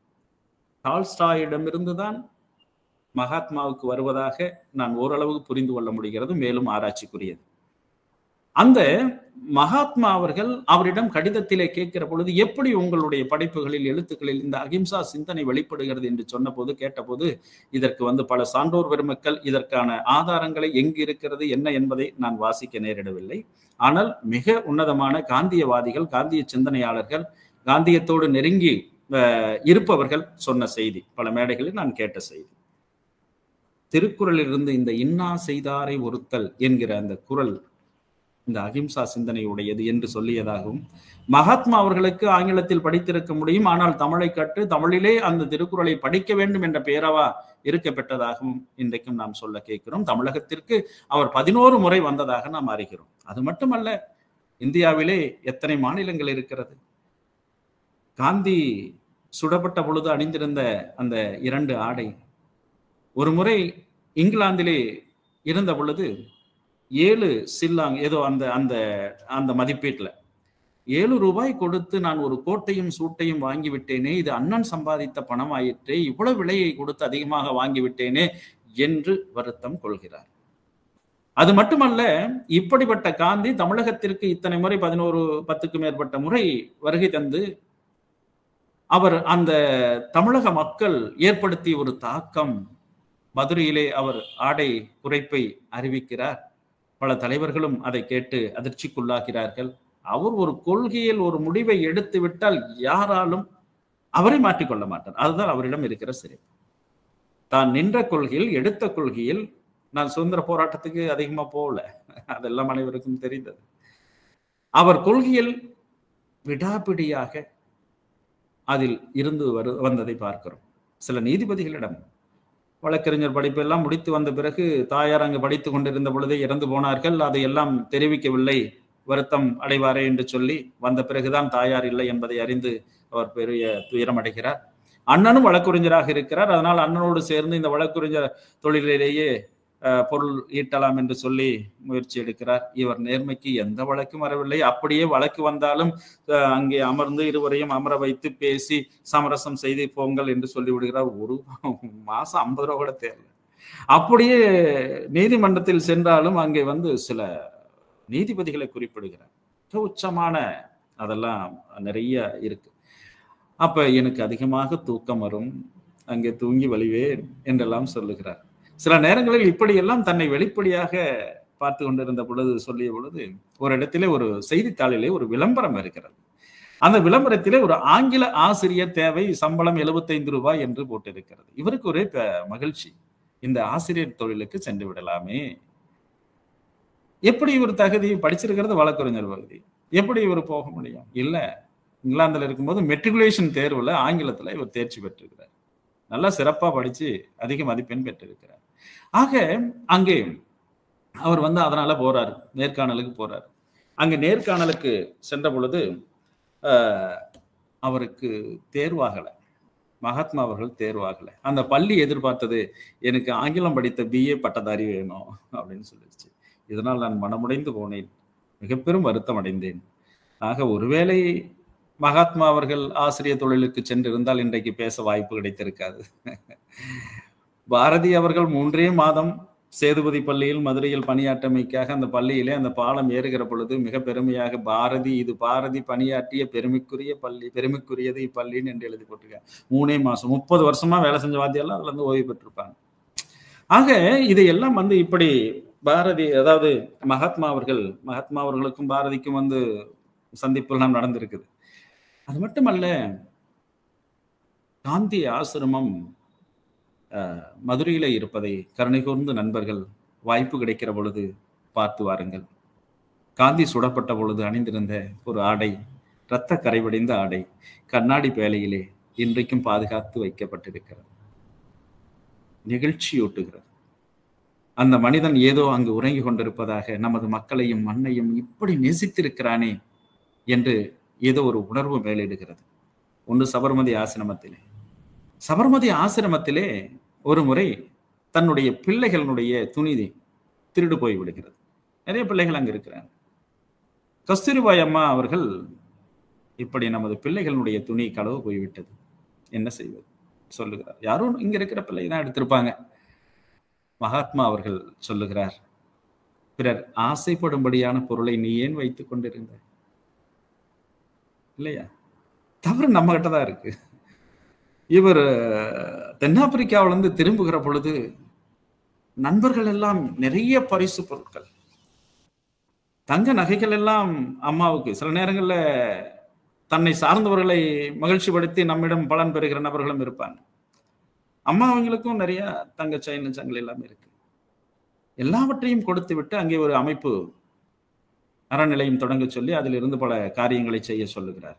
டால்ஸ்டாயிடமிருந்துதான் மகாத்மாவுக்கு வருவதாக நான் ஓரளவுக்கு புரிந்து கொள்ள முடிகிறது மேலும் ஆராய்ச்சிக்குரியது அந்த மகாத்மா அவர்கள் அவரிடம் கடிதத்திலே கேட்கிற பொழுது எப்படி உங்களுடைய படைப்புகளில் எழுத்துக்களில் இந்த அகிம்சா சிந்தனை வெளிப்படுகிறது என்று சொன்னபோது கேட்டபோது இதற்கு வந்து பல சான்றோர் பெருமக்கள் இதற்கான ஆதாரங்களை எங்கு இருக்கிறது என்ன என்பதை நான் வாசிக்க நேரிடவில்லை ஆனால் மிக உன்னதமான காந்தியவாதிகள் காந்திய சிந்தனையாளர்கள் காந்தியத்தோடு நெருங்கி இருப்பவர்கள் சொன்ன செய்தி பல மேடைகளில் நான் கேட்ட செய்தி திருக்குறளிலிருந்து இந்த இன்னா செய்தாரை ஒருத்தல் என்கிற அந்த குரல் இந்த அகிம்சா சிந்தனையுடையது என்று சொல்லியதாகவும் மகாத்மா அவர்களுக்கு ஆங்கிலத்தில் படித்திருக்க முடியும் ஆனால் தமிழை கற்று தமிழிலே அந்த திருக்குறளை படிக்க வேண்டும் என்ற பேரவா இருக்க பெற்றதாகவும் இன்றைக்கும் நாம் சொல்ல கேட்கிறோம் தமிழகத்திற்கு அவர் பதினோரு முறை வந்ததாக நாம் அறிகிறோம் அது மட்டுமல்ல இந்தியாவிலே எத்தனை மாநிலங்கள் இருக்கிறது காந்தி சுடப்பட்ட பொழுது அணிந்திருந்த அந்த இரண்டு ஆடை ஒரு முறை இங்கிலாந்திலே இருந்த பொழுது ஏழு சில்லாங் ஏதோ அந்த அந்த அந்த மதிப்பீட்டில் ஏழு ரூபாய் கொடுத்து நான் ஒரு கோட்டையும் சூட்டையும் வாங்கி விட்டேனே இது அண்ணன் சம்பாதித்த பணம் ஆயிற்றே இவ்வளவு விலையை கொடுத்து அதிகமாக வாங்கி விட்டேனே என்று வருத்தம் கொள்கிறார் அது மட்டுமல்ல இப்படிப்பட்ட காந்தி தமிழகத்திற்கு இத்தனை முறை பதினோரு பத்துக்கு மேற்பட்ட முறை வருகை தந்து அவர் அந்த தமிழக மக்கள் ஏற்படுத்திய ஒரு தாக்கம் மதுரையிலே அவர் ஆடை குறைப்பை அறிவிக்கிறார் பல தலைவர்களும் அதை கேட்டு அதிர்ச்சிக்குள்ளாகிறார்கள் அவர் ஒரு கொள்கையில் ஒரு முடிவை எடுத்து விட்டால் யாராலும் அவரை மாற்றிக்கொள்ள மாட்டார் அதுதான் அவரிடம் இருக்கிற சிறப்பு தான் நின்ற கொள்கையில் எடுத்த கொள்கையில் நான் சுதந்திர போராட்டத்துக்கு அதிகமா போகல அதெல்லாம் அனைவருக்கும் தெரிந்தது அவர் கொள்கையில் விடாபிடியாக அதில் இருந்து வரு வந்ததை பார்க்கிறோம் சில நீதிபதிகளிடம் வழக்கறிஞர் படிப்பெல்லாம் முடித்து வந்த பிறகு தாயார் அங்கு படித்து கொண்டிருந்த பொழுதே இறந்து போனார்கள் அதை எல்லாம் தெரிவிக்கவில்லை வருத்தம் அடைவாரே என்று சொல்லி வந்த பிறகுதான் தாயார் இல்லை என்பதை அறிந்து அவர் பெரிய துயரம் அடைகிறார் அண்ணனும் வழக்குரைஞராக இருக்கிறார் அதனால் அண்ணனோடு சேர்ந்து இந்த வழக்குரைஞர் தொழிலிலேயே பொருள் ஈட்டலாம் என்று சொல்லி முயற்சி எடுக்கிறார் இவர் நேர்மைக்கு எந்த வழக்கும் வரவில்லை அப்படியே வழக்கு வந்தாலும் அங்கே அமர்ந்து இருவரையும் அமர வைத்து பேசி சமரசம் செய்து போங்கள் என்று சொல்லி விடுகிறார் ஒரு மாசம் ஐம்பது ரூபா கூட தேவை அப்படியே நீதிமன்றத்தில் சென்றாலும் அங்கே வந்து சில நீதிபதிகளை குறிப்பிடுகிறார் உச்சமான அதெல்லாம் நிறைய இருக்கு அப்ப எனக்கு அதிகமாக தூக்கம் வரும் அங்கே தூங்கி வழிவேன் என்றெல்லாம் சொல்லுகிறார் சில நேரங்களில் இப்படியெல்லாம் தன்னை வெளிப்படையாக பார்த்து கொண்டிருந்த பொழுது சொல்லிய பொழுது ஒரு இடத்திலே ஒரு செய்தித்தாளிலே ஒரு விளம்பரம் இருக்கிறது அந்த விளம்பரத்திலே ஒரு ஆங்கில ஆசிரியர் தேவை சம்பளம் எழுபத்தைந்து ரூபாய் என்று போட்டிருக்கிறது இவருக்கு ஒரே மகிழ்ச்சி இந்த ஆசிரியர் தொழிலுக்கு சென்று விடலாமே எப்படி இவர் தகுதி படிச்சிருக்கிறது வழக்கறிஞர் பகுதி எப்படி இவர் போக முடியும் இல்ல இங்கிலாந்துல இருக்கும்போது மெட்ரிகுலேஷன் தேர்வுல ஆங்கிலத்துல இவர் தேர்ச்சி பெற்றிருக்கிறார் நல்லா சிறப்பா படிச்சு அதிக மதிப்பெண் பெற்றிருக்கிறார் ஆக அங்கே அவர் வந்து அதனால போறாரு நேர்காணலுக்கு போறாரு அங்க நேர்காணலுக்கு சென்ற பொழுது அவருக்கு தேர்வாகலை மகாத்மா அவர்கள் தேர்வாகலை அந்த பள்ளி எதிர்பார்த்தது எனக்கு ஆங்கிலம் படித்த பிஏ பட்டதாரி வேணும் அப்படின்னு சொல்லிடுச்சு இதனால் நான் மனமுடைந்து போனேன் மிக பெரும் வருத்தம் அடைந்தேன் ஆக ஒருவேளை மகாத்மா அவர்கள் ஆசிரியர் தொழிலுக்கு சென்றிருந்தால் இன்றைக்கு பேச வாய்ப்பு கிடைத்திருக்காது பாரதி அவர்கள் மூன்றே மாதம் சேதுபதி பள்ளியில் மதுரையில் பணியாற்றமைக்காக அந்த பள்ளியிலே அந்த பாலம் ஏறுகிற பொழுது மிக பெருமையாக பாரதி இது பாரதி பணியாற்றிய பெருமைக்குரிய பள்ளி பெருமைக்குரியது இப்பள்ளின்னு என்று எழுதி போட்டிருக்காங்க மூணே மாசம் முப்பது வருஷமா வேலை செஞ்ச வாத்தியெல்லாம் அதுல இருந்து ஓய்வு பெற்றிருப்பாங்க ஆக இதையெல்லாம் வந்து இப்படி பாரதி அதாவது மகாத்மா அவர்கள் மகாத்மா அவர்களுக்கும் பாரதிக்கும் வந்து சந்திப்புலாம் நடந்திருக்குது அது மட்டுமல்ல காந்தி ஆசிரமம் மதுரையில இருப்பதை கருணை கூர்ந்து நண்பர்கள் வாய்ப்பு கிடைக்கிற பொழுது பார்த்து வாருங்கள் காந்தி சுடப்பட்ட பொழுது அணிந்திருந்த ஒரு ஆடை இரத்த கரைவடைந்த ஆடை கண்ணாடி பேலையிலே இன்றைக்கும் பாதுகாத்து வைக்கப்பட்டிருக்கிறது நிகழ்ச்சியூட்டுகிறது அந்த மனிதன் ஏதோ அங்கு உறங்கி கொண்டிருப்பதாக நமது மக்களையும் மண்ணையும் இப்படி நேசித்திருக்கிறானே என்று ஏதோ ஒரு உணர்வு மேலிடுகிறது ஒன்று சபர்மதி ஆசிரமத்திலே சபர்மதி ஆசிரமத்திலே ஒரு முறை தன்னுடைய பிள்ளைகளுடைய துணி திருடு போய் விடுகிறது நிறைய பிள்ளைகள் அங்க இருக்கிறாங்க கஸ்தூரிபாய் அம்மா அவர்கள் இப்படி நமது பிள்ளைகளுடைய துணி களவு போய்விட்டது என்ன செய்வது சொல்லுகிறார் யாரும் இங்க இருக்கிற பிள்ளை தான் எடுத்திருப்பாங்க மகாத்மா அவர்கள் சொல்லுகிறார் பிறர் ஆசைப்படும்படியான பொருளை நீ ஏன் வைத்துக் கொண்டிருந்த இல்லையா தவறு நம்ம கிட்ட தான் இருக்கு இவர் தென்னாப்பிரிக்காவிலிருந்து திரும்புகிற பொழுது நண்பர்கள் எல்லாம் நிறைய பரிசு பொருட்கள் தங்க நகைகள் எல்லாம் அம்மாவுக்கு சில நேரங்கள்ல தன்னை சார்ந்தவர்களை மகிழ்ச்சிப்படுத்தி நம்மிடம் பலன் பெறுகிற நபர்களும் இருப்பாங்க அம்மா அவங்களுக்கும் நிறைய தங்க செயின் சங்கில் எல்லாமே இருக்கு எல்லாவற்றையும் கொடுத்து விட்டு அங்கே ஒரு அமைப்பு அறநிலையம் தொடங்க சொல்லி அதில் இருந்து பல காரியங்களை செய்ய சொல்லுகிறார்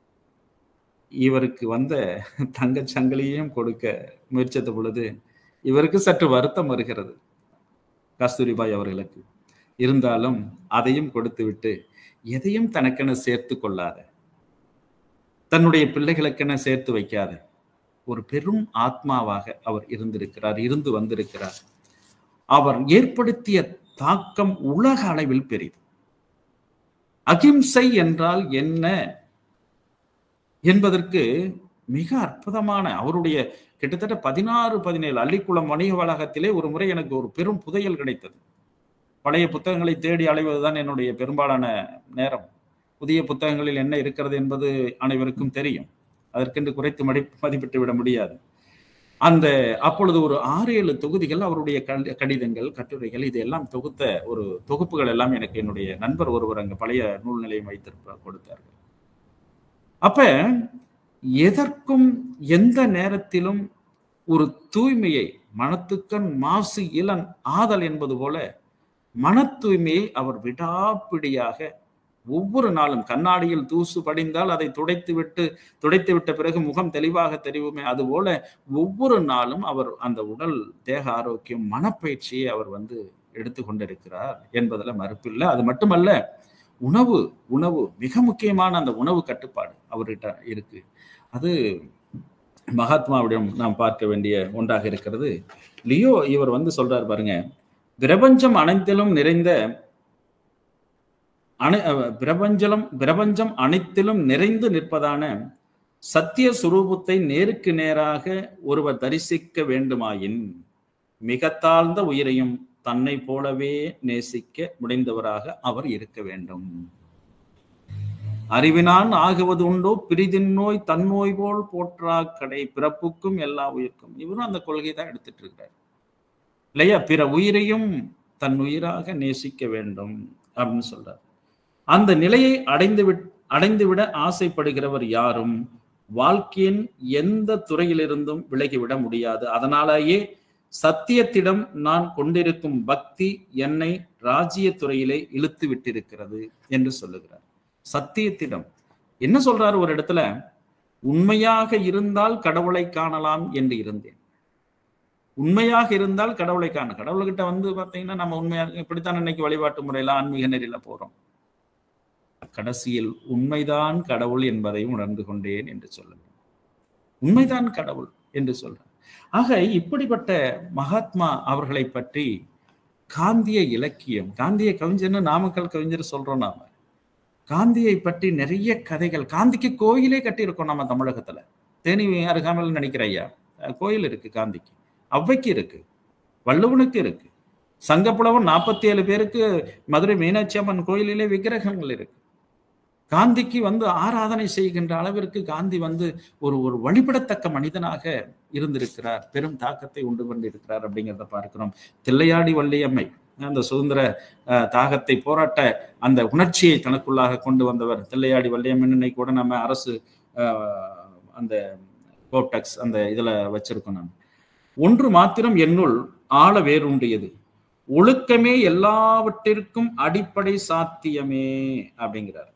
இவருக்கு வந்த தங்க சங்கிலியையும் கொடுக்க முயற்சித்த பொழுது இவருக்கு சற்று வருத்தம் வருகிறது கஸ்தூரிபாய் அவர்களுக்கு இருந்தாலும் அதையும் கொடுத்து விட்டு எதையும் தனக்கென சேர்த்து கொள்ளாத தன்னுடைய பிள்ளைகளுக்கென சேர்த்து வைக்காத ஒரு பெரும் ஆத்மாவாக அவர் இருந்திருக்கிறார் இருந்து வந்திருக்கிறார் அவர் ஏற்படுத்திய தாக்கம் உலக அளவில் பெரிது அகிம்சை என்றால் என்ன என்பதற்கு மிக அற்புதமான அவருடைய கிட்டத்தட்ட பதினாறு பதினேழு அள்ளிக்குளம் வணிக வளாகத்திலே ஒரு முறை எனக்கு ஒரு பெரும் புதையல் கிடைத்தது பழைய புத்தகங்களை தேடி அலைவதுதான் என்னுடைய பெரும்பாலான நேரம் புதிய புத்தகங்களில் என்ன இருக்கிறது என்பது அனைவருக்கும் தெரியும் அதற்கென்று குறைத்து மடி மதிப்பிட்டு விட முடியாது அந்த அப்பொழுது ஒரு ஆறு ஏழு தொகுதிகள் அவருடைய கடிதங்கள் கட்டுரைகள் இதையெல்லாம் தொகுத்த ஒரு தொகுப்புகள் எல்லாம் எனக்கு என்னுடைய நண்பர் ஒருவர் அங்கு பழைய நூல் நிலையம் வைத்திருப்ப கொடுத்தார்கள் அப்ப எதற்கும் எந்த நேரத்திலும் ஒரு தூய்மையை மனத்துக்கண் மாசு இளன் ஆதல் என்பது போல மன தூய்மையை அவர் விடாப்பிடியாக ஒவ்வொரு நாளும் கண்ணாடியில் தூசு படிந்தால் அதை துடைத்து விட்டு துடைத்து விட்ட பிறகு முகம் தெளிவாக தெரிவுமே அதுபோல ஒவ்வொரு நாளும் அவர் அந்த உடல் தேக ஆரோக்கியம் மனப்பயிற்சியை அவர் வந்து எடுத்து கொண்டிருக்கிறார் என்பதில் மறுப்பில்லை அது மட்டுமல்ல உணவு உணவு மிக முக்கியமான அந்த உணவு கட்டுப்பாடு அவர்கிட்ட இருக்கு அது மகாத்மாவிடம் நாம் பார்க்க வேண்டிய ஒன்றாக இருக்கிறது லியோ இவர் வந்து சொல்றார் பாருங்க பிரபஞ்சம் அனைத்திலும் நிறைந்த அனை பிரபஞ்சம் பிரபஞ்சம் அனைத்திலும் நிறைந்து நிற்பதான சத்திய சுரூபத்தை நேருக்கு நேராக ஒருவர் தரிசிக்க வேண்டுமாயின் மிக தாழ்ந்த உயிரையும் தன்னை போலவே நேசிக்க முடிந்தவராக அவர் இருக்க வேண்டும் அறிவினான் ஆகுவது உண்டோ பிரிதின் நோய் தன்னோய் போல் போற்றா கடை பிறப்புக்கும் எல்லா உயிர்க்கும் இவரும் அந்த கொள்கை தான் எடுத்துட்டு இருக்கிறார் இல்லையா பிற உயிரையும் தன் உயிராக நேசிக்க வேண்டும் அப்படின்னு சொல்றார் அந்த நிலையை அடைந்து விட் அடைந்துவிட ஆசைப்படுகிறவர் யாரும் வாழ்க்கையின் எந்த துறையிலிருந்தும் விலகிவிட முடியாது அதனாலேயே சத்தியத்திடம் நான் கொண்டிருக்கும் பக்தி என்னை ராஜ்ய துறையிலே இழுத்து விட்டிருக்கிறது என்று சொல்லுகிறார் சத்தியத்திடம் என்ன சொல்றாரு ஒரு இடத்துல உண்மையாக இருந்தால் கடவுளை காணலாம் என்று இருந்தேன் உண்மையாக இருந்தால் கடவுளை காண கடவுள்கிட்ட வந்து பார்த்தீங்கன்னா நம்ம உண்மையாக இப்படித்தான் இன்னைக்கு வழிபாட்டு முறையில ஆன்மீக நெறியில போறோம் கடைசியில் உண்மைதான் கடவுள் என்பதையும் உணர்ந்து கொண்டேன் என்று சொல்லுகிறேன் உண்மைதான் கடவுள் என்று சொல்றேன் ஆக இப்படிப்பட்ட மகாத்மா அவர்களை பற்றி காந்திய இலக்கியம் காந்திய கவிஞர்னு நாமக்கல் கவிஞர் சொல்றோம் நாம காந்தியை பற்றி நிறைய கதைகள் காந்திக்கு கோயிலே கட்டியிருக்கோம் நம்ம தமிழகத்துல தேனி அருகாமல் நினைக்கிற ஐயா கோயில் இருக்கு காந்திக்கு ஔவைக்கு இருக்கு வள்ளுவனுக்கு இருக்கு சங்கப்புலவன் நாற்பத்தி ஏழு பேருக்கு மதுரை மீனாட்சி அம்மன் கோயிலிலே விக்கிரகங்கள் இருக்கு காந்திக்கு வந்து ஆராதனை செய்கின்ற அளவிற்கு காந்தி வந்து ஒரு ஒரு வழிபடத்தக்க மனிதனாக இருந்திருக்கிறார் பெரும் தாக்கத்தை உண்டு கொண்டிருக்கிறார் அப்படிங்கிறத பார்க்கிறோம் தில்லையாடி வள்ளியம்மை அந்த சுதந்திர தாகத்தை போராட்ட அந்த உணர்ச்சியை தனக்குள்ளாக கொண்டு வந்தவர் தில்லையாடி வள்ளியம்மன் இன்னைக்கு கூட நம்ம அரசு அந்த கோப்டெக்ஸ் அந்த இதுல வச்சிருக்கோம் நம்ம ஒன்று மாத்திரம் என்னுள் ஆழ வேறுண்டியது ஒழுக்கமே எல்லாவற்றிற்கும் அடிப்படை சாத்தியமே அப்படிங்கிறார்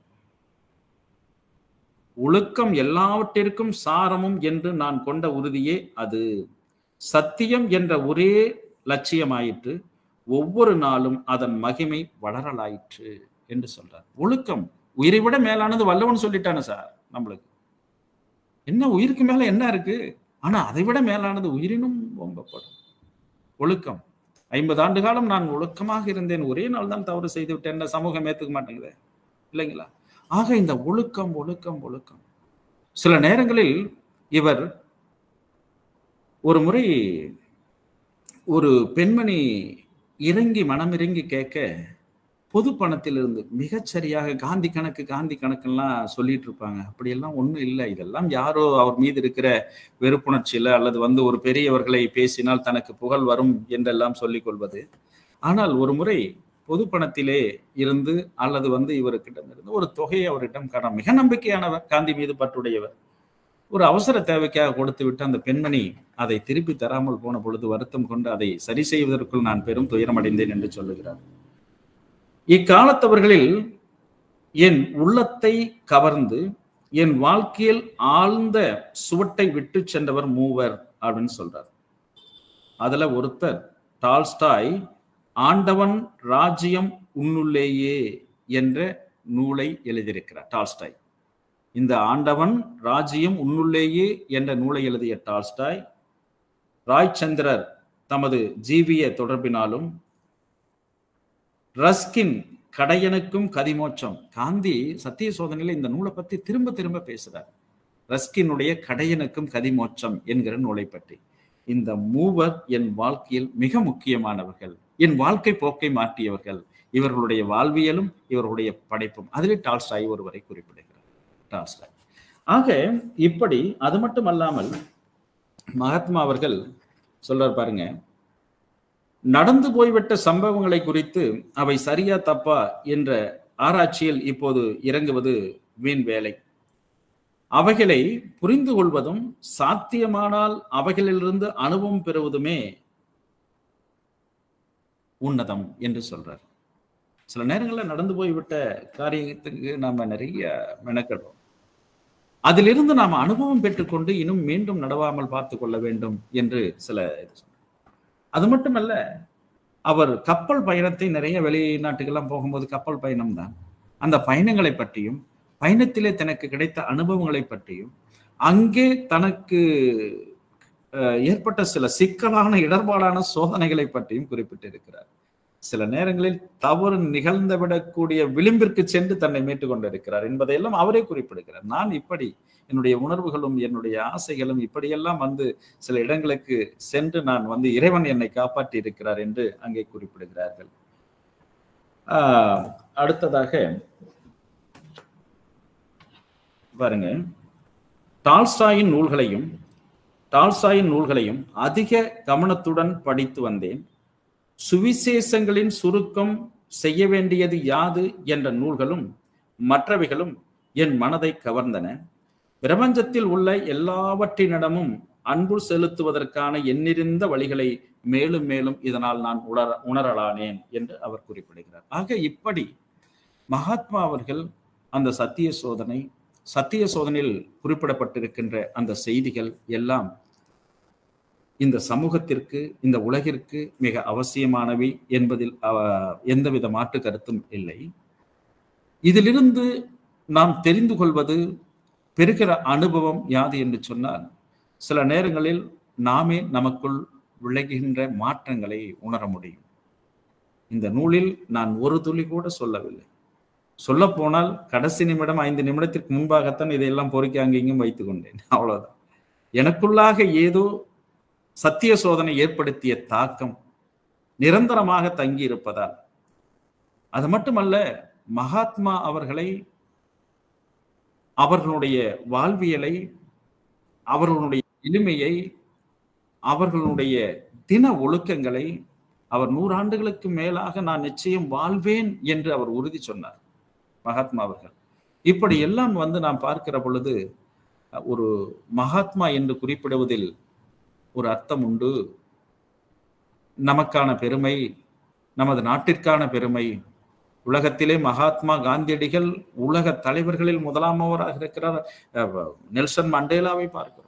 ஒழுக்கம் எல்லாவற்றிற்கும் சாரமும் என்று நான் கொண்ட உறுதியே அது சத்தியம் என்ற ஒரே லட்சியமாயிற்று ஒவ்வொரு நாளும் அதன் மகிமை வளரலாயிற்று என்று சொல்றார் ஒழுக்கம் உயிரை விட மேலானது வல்லவன் சொல்லிட்டானே சார் நம்மளுக்கு என்ன உயிருக்கு மேல என்ன இருக்கு ஆனா அதை விட மேலானது உயிரினும் ஓம்பப்படும் ஒழுக்கம் ஐம்பது ஆண்டு காலம் நான் ஒழுக்கமாக இருந்தேன் ஒரே நாள் தான் தவறு செய்து விட்டேன் என்ன சமூகம் ஏத்துக்க மாட்டேங்குது இல்லைங்களா ஆக இந்த ஒழுக்கம் ஒழுக்கம் ஒழுக்கம் சில நேரங்களில் இவர் ஒரு முறை ஒரு பெண்மணி இறங்கி மனம் இறங்கி கேட்க பொது பணத்திலிருந்து மிகச்சரியாக காந்தி கணக்கு காந்தி கணக்கெல்லாம் சொல்லிட்டு இருப்பாங்க அப்படியெல்லாம் ஒன்றும் இல்லை இதெல்லாம் யாரோ அவர் மீது இருக்கிற வெறுப்புணர்ச்சியில அல்லது வந்து ஒரு பெரியவர்களை பேசினால் தனக்கு புகழ் வரும் என்றெல்லாம் சொல்லிக் கொள்வது ஆனால் ஒரு முறை பொது பணத்திலே இருந்து அல்லது வந்து இவருக்கிடம் இருந்து ஒரு தொகையை அவரிடம் கடன் மிக நம்பிக்கையானவர் காந்தி மீது பற்றுடையவர் ஒரு அவசர தேவைக்காக கொடுத்து விட்டு அந்த பெண்மணி அதை திருப்பி தராமல் போன பொழுது வருத்தம் கொண்டு அதை சரி செய்வதற்குள் நான் பெரும் துயரமடைந்தேன் என்று சொல்லுகிறார் இக்காலத்தவர்களில் என் உள்ளத்தை கவர்ந்து என் வாழ்க்கையில் ஆழ்ந்த சுவட்டை விட்டு சென்றவர் மூவர் அப்படின்னு சொல்றார் அதுல ஒருத்தர் டால்ஸ்டாய் ஆண்டவன் ராஜ்யம் உன்னுள்ளேயே என்ற நூலை எழுதியிருக்கிறார் டால்ஸ்டாய் இந்த ஆண்டவன் ராஜ்யம் உன்னுள்ளேயே என்ற நூலை எழுதிய டால்ஸ்டாய் ராய்ச்சந்திரர் தமது ஜீவிய தொடர்பினாலும் ரஸ்கின் கடையனுக்கும் கதிமோச்சம் காந்தி சத்திய சோதனையில இந்த நூலை பத்தி திரும்ப திரும்ப பேசுறார் ரஸ்கினுடைய கடையனுக்கும் கதிமோச்சம் என்கிற நூலை பற்றி இந்த மூவர் என் வாழ்க்கையில் மிக முக்கியமானவர்கள் என் வாழ்க்கை போக்கை மாற்றியவர்கள் இவர்களுடைய வாழ்வியலும் இவர்களுடைய படைப்பும் அதிலே டால்ஸ்டாய் ஒருவரை குறிப்பிடுகிறார் டால்ஸ்டாய் ஆக இப்படி அது மட்டும் அல்லாமல் மகாத்மா அவர்கள் சொல்றார் பாருங்க நடந்து போய்விட்ட சம்பவங்களை குறித்து அவை சரியா தப்பா என்ற ஆராய்ச்சியில் இப்போது இறங்குவது வீண் வேலை அவைகளை புரிந்து கொள்வதும் சாத்தியமானால் அவைகளிலிருந்து அனுபவம் பெறுவதுமே உன்னதம் என்று சொல்றார் சில நேரங்களில் நடந்து போய்விட்ட காரியத்துக்கு நாம நிறைய மெனக்கிடுறோம் அதிலிருந்து நாம் அனுபவம் பெற்றுக்கொண்டு இன்னும் மீண்டும் நடவாமல் பார்த்து கொள்ள வேண்டும் என்று சில அது மட்டுமல்ல அவர் கப்பல் பயணத்தை நிறைய வெளிநாட்டுக்கெல்லாம் போகும்போது கப்பல் பயணம் தான் அந்த பயணங்களை பற்றியும் பயணத்திலே தனக்கு கிடைத்த அனுபவங்களை பற்றியும் அங்கே தனக்கு ஏற்பட்ட சில சிக்கலான இடர்பாடான சோதனைகளை பற்றியும் குறிப்பிட்டிருக்கிறார் சில நேரங்களில் தவறு நிகழ்ந்து விடக்கூடிய விளிம்பிற்கு சென்று தன்னை மீட்டுக் கொண்டிருக்கிறார் என்பதையெல்லாம் அவரே குறிப்பிடுகிறார் நான் இப்படி என்னுடைய உணர்வுகளும் என்னுடைய ஆசைகளும் இப்படியெல்லாம் வந்து சில இடங்களுக்கு சென்று நான் வந்து இறைவன் என்னை காப்பாற்றி இருக்கிறார் என்று அங்கே குறிப்பிடுகிறார்கள் ஆஹ் அடுத்ததாக பாருங்க டால்ஸ்டாயின் நூல்களையும் டால்ஸ்டாயின் நூல்களையும் அதிக கவனத்துடன் படித்து வந்தேன் சுவிசேஷங்களின் சுருக்கம் செய்ய வேண்டியது யாது என்ற நூல்களும் மற்றவைகளும் என் மனதை கவர்ந்தன பிரபஞ்சத்தில் உள்ள எல்லாவற்றினிடமும் அன்பு செலுத்துவதற்கான எண்ணிருந்த வழிகளை மேலும் மேலும் இதனால் நான் உணர உணரலானேன் என்று அவர் குறிப்பிடுகிறார் ஆக இப்படி மகாத்மா அவர்கள் அந்த சத்திய சோதனை சத்திய சோதனையில் குறிப்பிடப்பட்டிருக்கின்ற அந்த செய்திகள் எல்லாம் இந்த சமூகத்திற்கு இந்த உலகிற்கு மிக அவசியமானவை என்பதில் எந்தவித மாற்று கருத்தும் இல்லை இதிலிருந்து நாம் தெரிந்து கொள்வது பெறுகிற அனுபவம் யாது என்று சொன்னால் சில நேரங்களில் நாமே நமக்குள் விளைகின்ற மாற்றங்களை உணர முடியும் இந்த நூலில் நான் ஒரு துளி கூட சொல்லவில்லை சொல்ல போனால் கடைசி நிமிடம் ஐந்து நிமிடத்திற்கு முன்பாகத்தான் இதையெல்லாம் பொறுக்கி அங்கேயும் வைத்துக் கொண்டேன் அவ்வளவுதான் எனக்குள்ளாக ஏதோ சத்திய சோதனை ஏற்படுத்திய தாக்கம் நிரந்தரமாக தங்கி இருப்பதால் அது மட்டுமல்ல மகாத்மா அவர்களை அவர்களுடைய வாழ்வியலை அவர்களுடைய எளிமையை அவர்களுடைய தின ஒழுக்கங்களை அவர் நூறாண்டுகளுக்கு மேலாக நான் நிச்சயம் வாழ்வேன் என்று அவர் உறுதி சொன்னார் மகாத்மா அவர்கள் இப்படி எல்லாம் வந்து நாம் பார்க்கிற பொழுது ஒரு மகாத்மா என்று குறிப்பிடுவதில் ஒரு அர்த்தம் உண்டு நமக்கான பெருமை நமது நாட்டிற்கான பெருமை உலகத்திலே மகாத்மா காந்தியடிகள் உலக தலைவர்களில் முதலாமவராக இருக்கிறார் நெல்சன் மண்டேலாவை பார்க்கிறோம்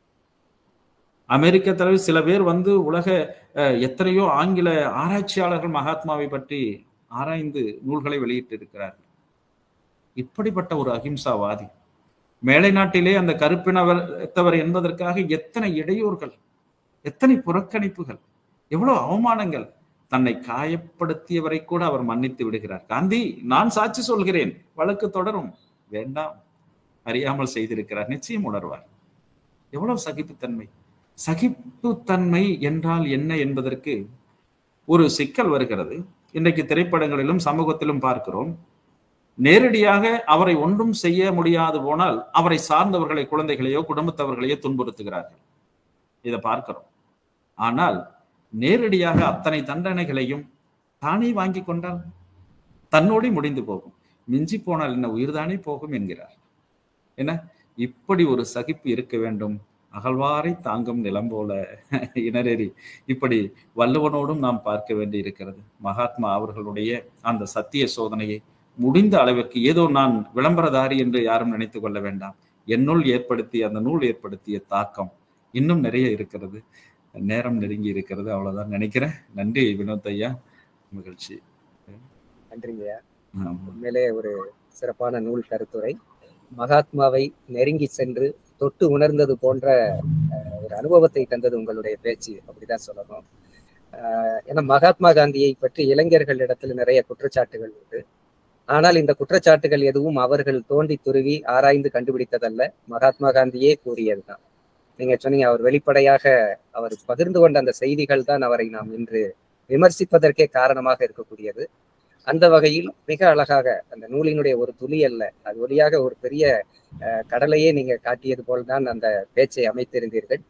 அமெரிக்க தலைவர் சில பேர் வந்து உலக எத்தனையோ ஆங்கில ஆராய்ச்சியாளர்கள் மகாத்மாவை பற்றி ஆராய்ந்து நூல்களை வெளியிட்டு இருக்கிறார்கள் இப்படிப்பட்ட ஒரு அகிம்சாவாதி மேலை நாட்டிலே அந்த கருப்பினவர் என்பதற்காக எத்தனை இடையூறுகள் எத்தனை புறக்கணிப்புகள் எவ்வளவு அவமானங்கள் தன்னை காயப்படுத்தியவரை கூட அவர் மன்னித்து விடுகிறார் காந்தி நான் சாட்சி சொல்கிறேன் வழக்கு தொடரும் வேண்டாம் அறியாமல் செய்திருக்கிறார் நிச்சயம் உணர்வார் எவ்வளவு சகிப்புத்தன்மை சகிப்புத்தன்மை என்றால் என்ன என்பதற்கு ஒரு சிக்கல் வருகிறது இன்றைக்கு திரைப்படங்களிலும் சமூகத்திலும் பார்க்கிறோம் நேரடியாக அவரை ஒன்றும் செய்ய முடியாது போனால் அவரை சார்ந்தவர்களை குழந்தைகளையோ குடும்பத்தவர்களையோ துன்புறுத்துகிறார்கள் இதை பார்க்கிறோம் ஆனால் நேரடியாக அத்தனை தண்டனைகளையும் தானே வாங்கி கொண்டால் தன்னோடு முடிந்து போகும் மிஞ்சி போனால் என்ன உயிர்தானே போகும் என்கிறார் என்ன இப்படி ஒரு சகிப்பு இருக்க வேண்டும் அகழ்வாரை தாங்கும் நிலம் போல இனரேறி இப்படி வள்ளுவனோடும் நாம் பார்க்க வேண்டி இருக்கிறது மகாத்மா அவர்களுடைய அந்த சத்திய சோதனையை முடிந்த அளவிற்கு ஏதோ நான் விளம்பரதாரி என்று யாரும் நினைத்து கொள்ள வேண்டாம் என்னுள் ஏற்படுத்திய அந்த நூல் ஏற்படுத்திய தாக்கம் இன்னும் நிறைய இருக்கிறது நேரம் நெருங்கி இருக்கிறது அவ்வளவுதான் நினைக்கிறேன் நன்றி வினோத் ஐயா மகிழ்ச்சி நன்றிங்கய்யா உண்மையிலே ஒரு சிறப்பான நூல் கருத்துரை மகாத்மாவை நெருங்கி சென்று தொட்டு உணர்ந்தது போன்ற ஒரு அனுபவத்தை தந்தது உங்களுடைய பேச்சு அப்படிதான் சொல்லணும் ஏன்னா மகாத்மா காந்தியை பற்றி இளைஞர்களிடத்துல நிறைய குற்றச்சாட்டுகள் உண்டு ஆனால் இந்த குற்றச்சாட்டுகள் எதுவும் அவர்கள் தோண்டி துருவி ஆராய்ந்து கண்டுபிடித்ததல்ல மகாத்மா காந்தியே கூறியதுதான் நீங்க சொன்னீங்க அவர் வெளிப்படையாக அவர் பகிர்ந்து கொண்ட அந்த செய்திகள் தான் அவரை நாம் இன்று விமர்சிப்பதற்கே காரணமாக இருக்கக்கூடியது அந்த வகையில் மிக அழகாக அந்த நூலினுடைய ஒரு துளி அல்ல அது வழியாக ஒரு பெரிய கடலையே நீங்க காட்டியது போல்தான் அந்த பேச்சை அமைத்திருந்தீர்கள்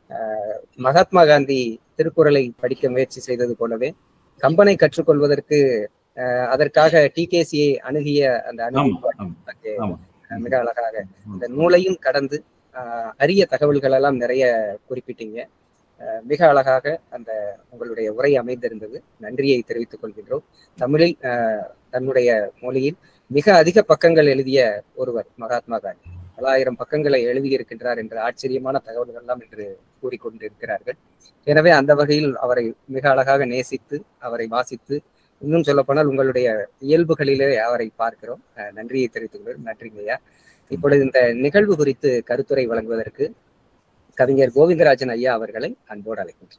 மகாத்மா காந்தி திருக்குறளை படிக்க முயற்சி செய்தது போலவே கம்பனை கற்றுக்கொள்வதற்கு அதற்காக டிகேசியை அணுகிய அந்த அனுபவம் மிக அழகாக இந்த நூலையும் கடந்து அரிய தகவல்கள் எல்லாம் நிறைய குறிப்பிட்டீங்க மிக அழகாக அந்த உங்களுடைய உரை அமைந்திருந்தது நன்றியை தெரிவித்துக் கொள்கின்றோம் தமிழில் தன்னுடைய மொழியில் மிக அதிக பக்கங்கள் எழுதிய ஒருவர் மகாத்மா காந்தி பலாயிரம் பக்கங்களை எழுதியிருக்கின்றார் என்ற ஆச்சரியமான தகவல்கள் எல்லாம் என்று கூறிக்கொண்டிருக்கிறார்கள் எனவே அந்த வகையில் அவரை மிக அழகாக நேசித்து அவரை வாசித்து இன்னும் சொல்லப்போனால் உங்களுடைய இயல்புகளிலே அவரை பார்க்கிறோம் நன்றியை தெரிவித்துக் கொள்கிறோம் நன்றிங்கய்யா இப்பொழுது இந்த நிகழ்வு குறித்து கருத்துரை வழங்குவதற்கு கவிஞர் கோவிந்தராஜன் ஐயா அவர்களை அன்போடு அழைக்கின்றேன்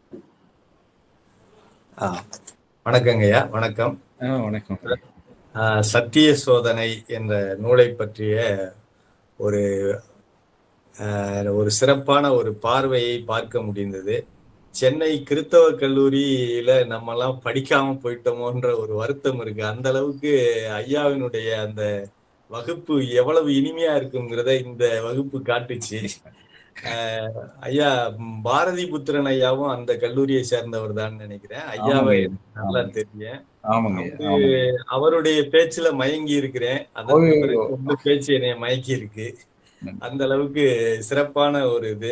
வணக்கங்கய்யா வணக்கம் வணக்கம் சத்திய சோதனை என்ற நூலை பற்றிய ஒரு ஒரு சிறப்பான ஒரு பார்வையை பார்க்க முடிந்தது சென்னை கிறித்தவ கல்லூரியில நம்ம எல்லாம் படிக்காம போயிட்டோமோன்ற ஒரு வருத்தம் இருக்கு அந்த அளவுக்கு ஐயாவினுடைய அந்த வகுப்பு எவ்வளவு இனிமையா இருக்குங்கிறத இந்த வகுப்பு காட்டுச்சு ஐயா பாரதி புத்திரன் ஐயாவும் அந்த கல்லூரியை சேர்ந்தவர் தான் நினைக்கிறேன் ஐயாவை நல்லா தெரியும் அவருடைய பேச்சுல மயங்கி இருக்கிறேன் அதற்கு பிறகு பேச்சு என்னைய மயக்கி இருக்கு அந்த அளவுக்கு சிறப்பான ஒரு இது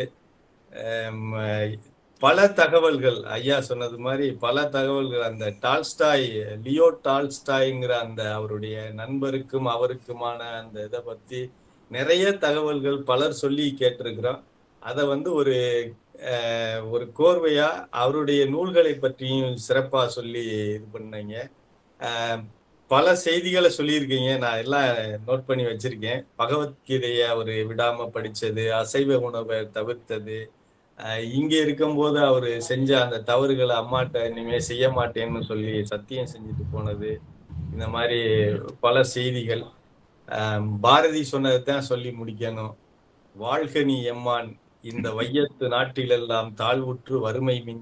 பல தகவல்கள் ஐயா சொன்னது மாதிரி பல தகவல்கள் அந்த டால்ஸ்டாய் லியோ டால்ஸ்டாய்ங்கிற அந்த அவருடைய நண்பருக்கும் அவருக்குமான அந்த இதை பத்தி நிறைய தகவல்கள் பலர் சொல்லி கேட்டிருக்கிறோம் அதை வந்து ஒரு ஒரு கோர்வையா அவருடைய நூல்களை பற்றியும் சிறப்பா சொல்லி இது பண்ணீங்க பல செய்திகளை சொல்லியிருக்கீங்க நான் எல்லாம் நோட் பண்ணி வச்சிருக்கேன் பகவத்கீதையை அவர் விடாம படிச்சது அசைவ உணவை தவிர்த்தது இங்க இருக்கும்போது அவர் செஞ்ச அந்த தவறுகளை அம்மாட்ட இனிமே செய்ய மாட்டேன்னு சொல்லி சத்தியம் செஞ்சுட்டு போனது இந்த மாதிரி பல செய்திகள் பாரதி சொன்னதைத்தான் சொல்லி முடிக்கணும் வாழ்க நீ எம்மான் இந்த வையத்து நாட்டிலெல்லாம் தாழ்வுற்று வறுமை மிஞ்சி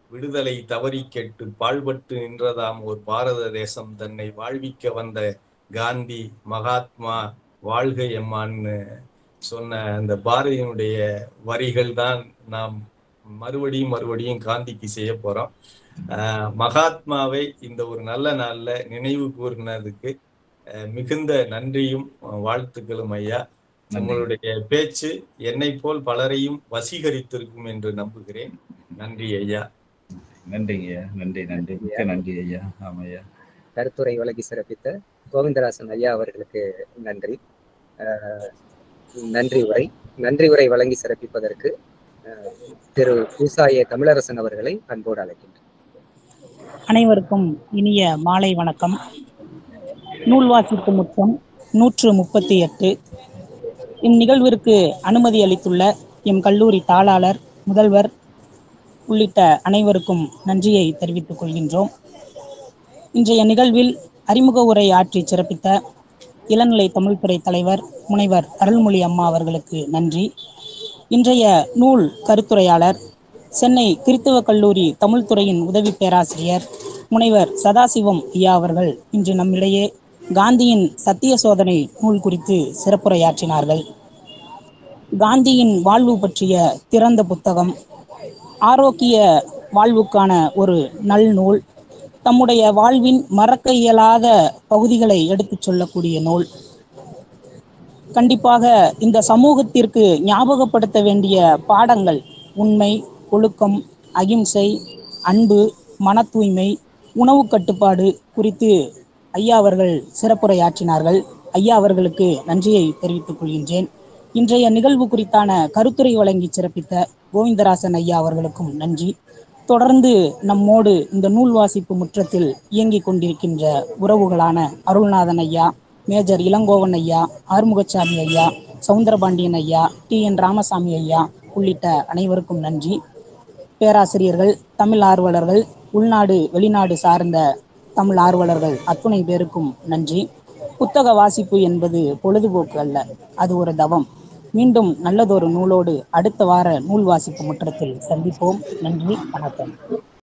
விடுதலை தவறி கெட்டு பாழ்பட்டு நின்றதாம் ஒரு பாரத தேசம் தன்னை வாழ்விக்க வந்த காந்தி மகாத்மா வாழ்க எம்மான்னு சொன்ன அந்த பாரதியினுடைய வரிகள் தான் நாம் மறுபடியும் மறுபடியும் காந்திக்கு செய்ய போறோம் ஆஹ் மகாத்மாவை இந்த ஒரு நல்ல நாள்ல நினைவு கூறினதுக்கு அஹ் மிகுந்த நன்றியும் அஹ் வாழ்த்துக்களும் ஐயா நன்றி. உங்களுடைய பேச்சு என்னை போல் பலரையும் வசீகரித்திருக்கும் என்று நம்புகிறேன் நன்றி ஐயா நன்றிங்க ஐயா நன்றி நன்றி மிக்க நன்றி ஐயா ஆமா ஐயா கருத்துரை வழங்கி சிறப்பித்த கோவிந்தராசன் ஐயா அவர்களுக்கு நன்றி அஹ், நன்றி உரை நன்றி உரை வழங்கி சிறப்பிப்பதற்கு அஹ், திரு பூசாய தமிழரசன் அவர்களை அன்போடு அழைக்கின்றேன் அனைவருக்கும் இனிய மாலை வணக்கம் நூல் வாசிப்பு முற்றம் நூற்று முப்பத்தி எட்டு இந்நிகழ்விற்கு அனுமதி அளித்துள்ள எம் கல்லூரி தாளாளர் முதல்வர் உள்ளிட்ட அனைவருக்கும் நன்றியை தெரிவித்துக் கொள்கின்றோம் இன்றைய நிகழ்வில் அறிமுக உரை ஆற்றி சிறப்பித்த இளநிலை தமிழ்துறை தலைவர் முனைவர் அருள்மொழி அம்மா அவர்களுக்கு நன்றி இன்றைய நூல் கருத்துரையாளர் சென்னை கிறித்துவ கல்லூரி தமிழ்துறையின் உதவி பேராசிரியர் முனைவர் சதாசிவம் ஐயா அவர்கள் இன்று நம்மிடையே காந்தியின் சத்திய சோதனை நூல் குறித்து சிறப்புரையாற்றினார்கள் காந்தியின் வாழ்வு பற்றிய திறந்த புத்தகம் ஆரோக்கிய வாழ்வுக்கான ஒரு நல்நூல் தம்முடைய வாழ்வின் மறக்க இயலாத பகுதிகளை எடுத்துச் சொல்லக்கூடிய நூல் கண்டிப்பாக இந்த சமூகத்திற்கு ஞாபகப்படுத்த வேண்டிய பாடங்கள் உண்மை ஒழுக்கம் அகிம்சை அன்பு மன தூய்மை உணவு கட்டுப்பாடு குறித்து ஐயா அவர்கள் சிறப்புரையாற்றினார்கள் ஐயா அவர்களுக்கு நன்றியை தெரிவித்துக் கொள்கின்றேன் இன்றைய நிகழ்வு குறித்தான கருத்துரை வழங்கி சிறப்பித்த கோவிந்தராசன் ஐயா அவர்களுக்கும் நன்றி தொடர்ந்து நம்மோடு இந்த நூல் வாசிப்பு முற்றத்தில் இயங்கிக் கொண்டிருக்கின்ற உறவுகளான அருள்நாதன் ஐயா மேஜர் இளங்கோவன் ஐயா ஆறுமுகசாமி ஐயா சவுந்தரபாண்டியன் ஐயா டி என் ராமசாமி ஐயா உள்ளிட்ட அனைவருக்கும் நன்றி பேராசிரியர்கள் தமிழ் ஆர்வலர்கள் உள்நாடு வெளிநாடு சார்ந்த தமிழ் ஆர்வலர்கள் அத்துணை பேருக்கும் நன்றி புத்தக வாசிப்பு என்பது பொழுதுபோக்கு அல்ல அது ஒரு தவம் மீண்டும் நல்லதொரு நூலோடு அடுத்த வார நூல் வாசிப்பு முற்றத்தில் சந்திப்போம் நன்றி வணக்கம்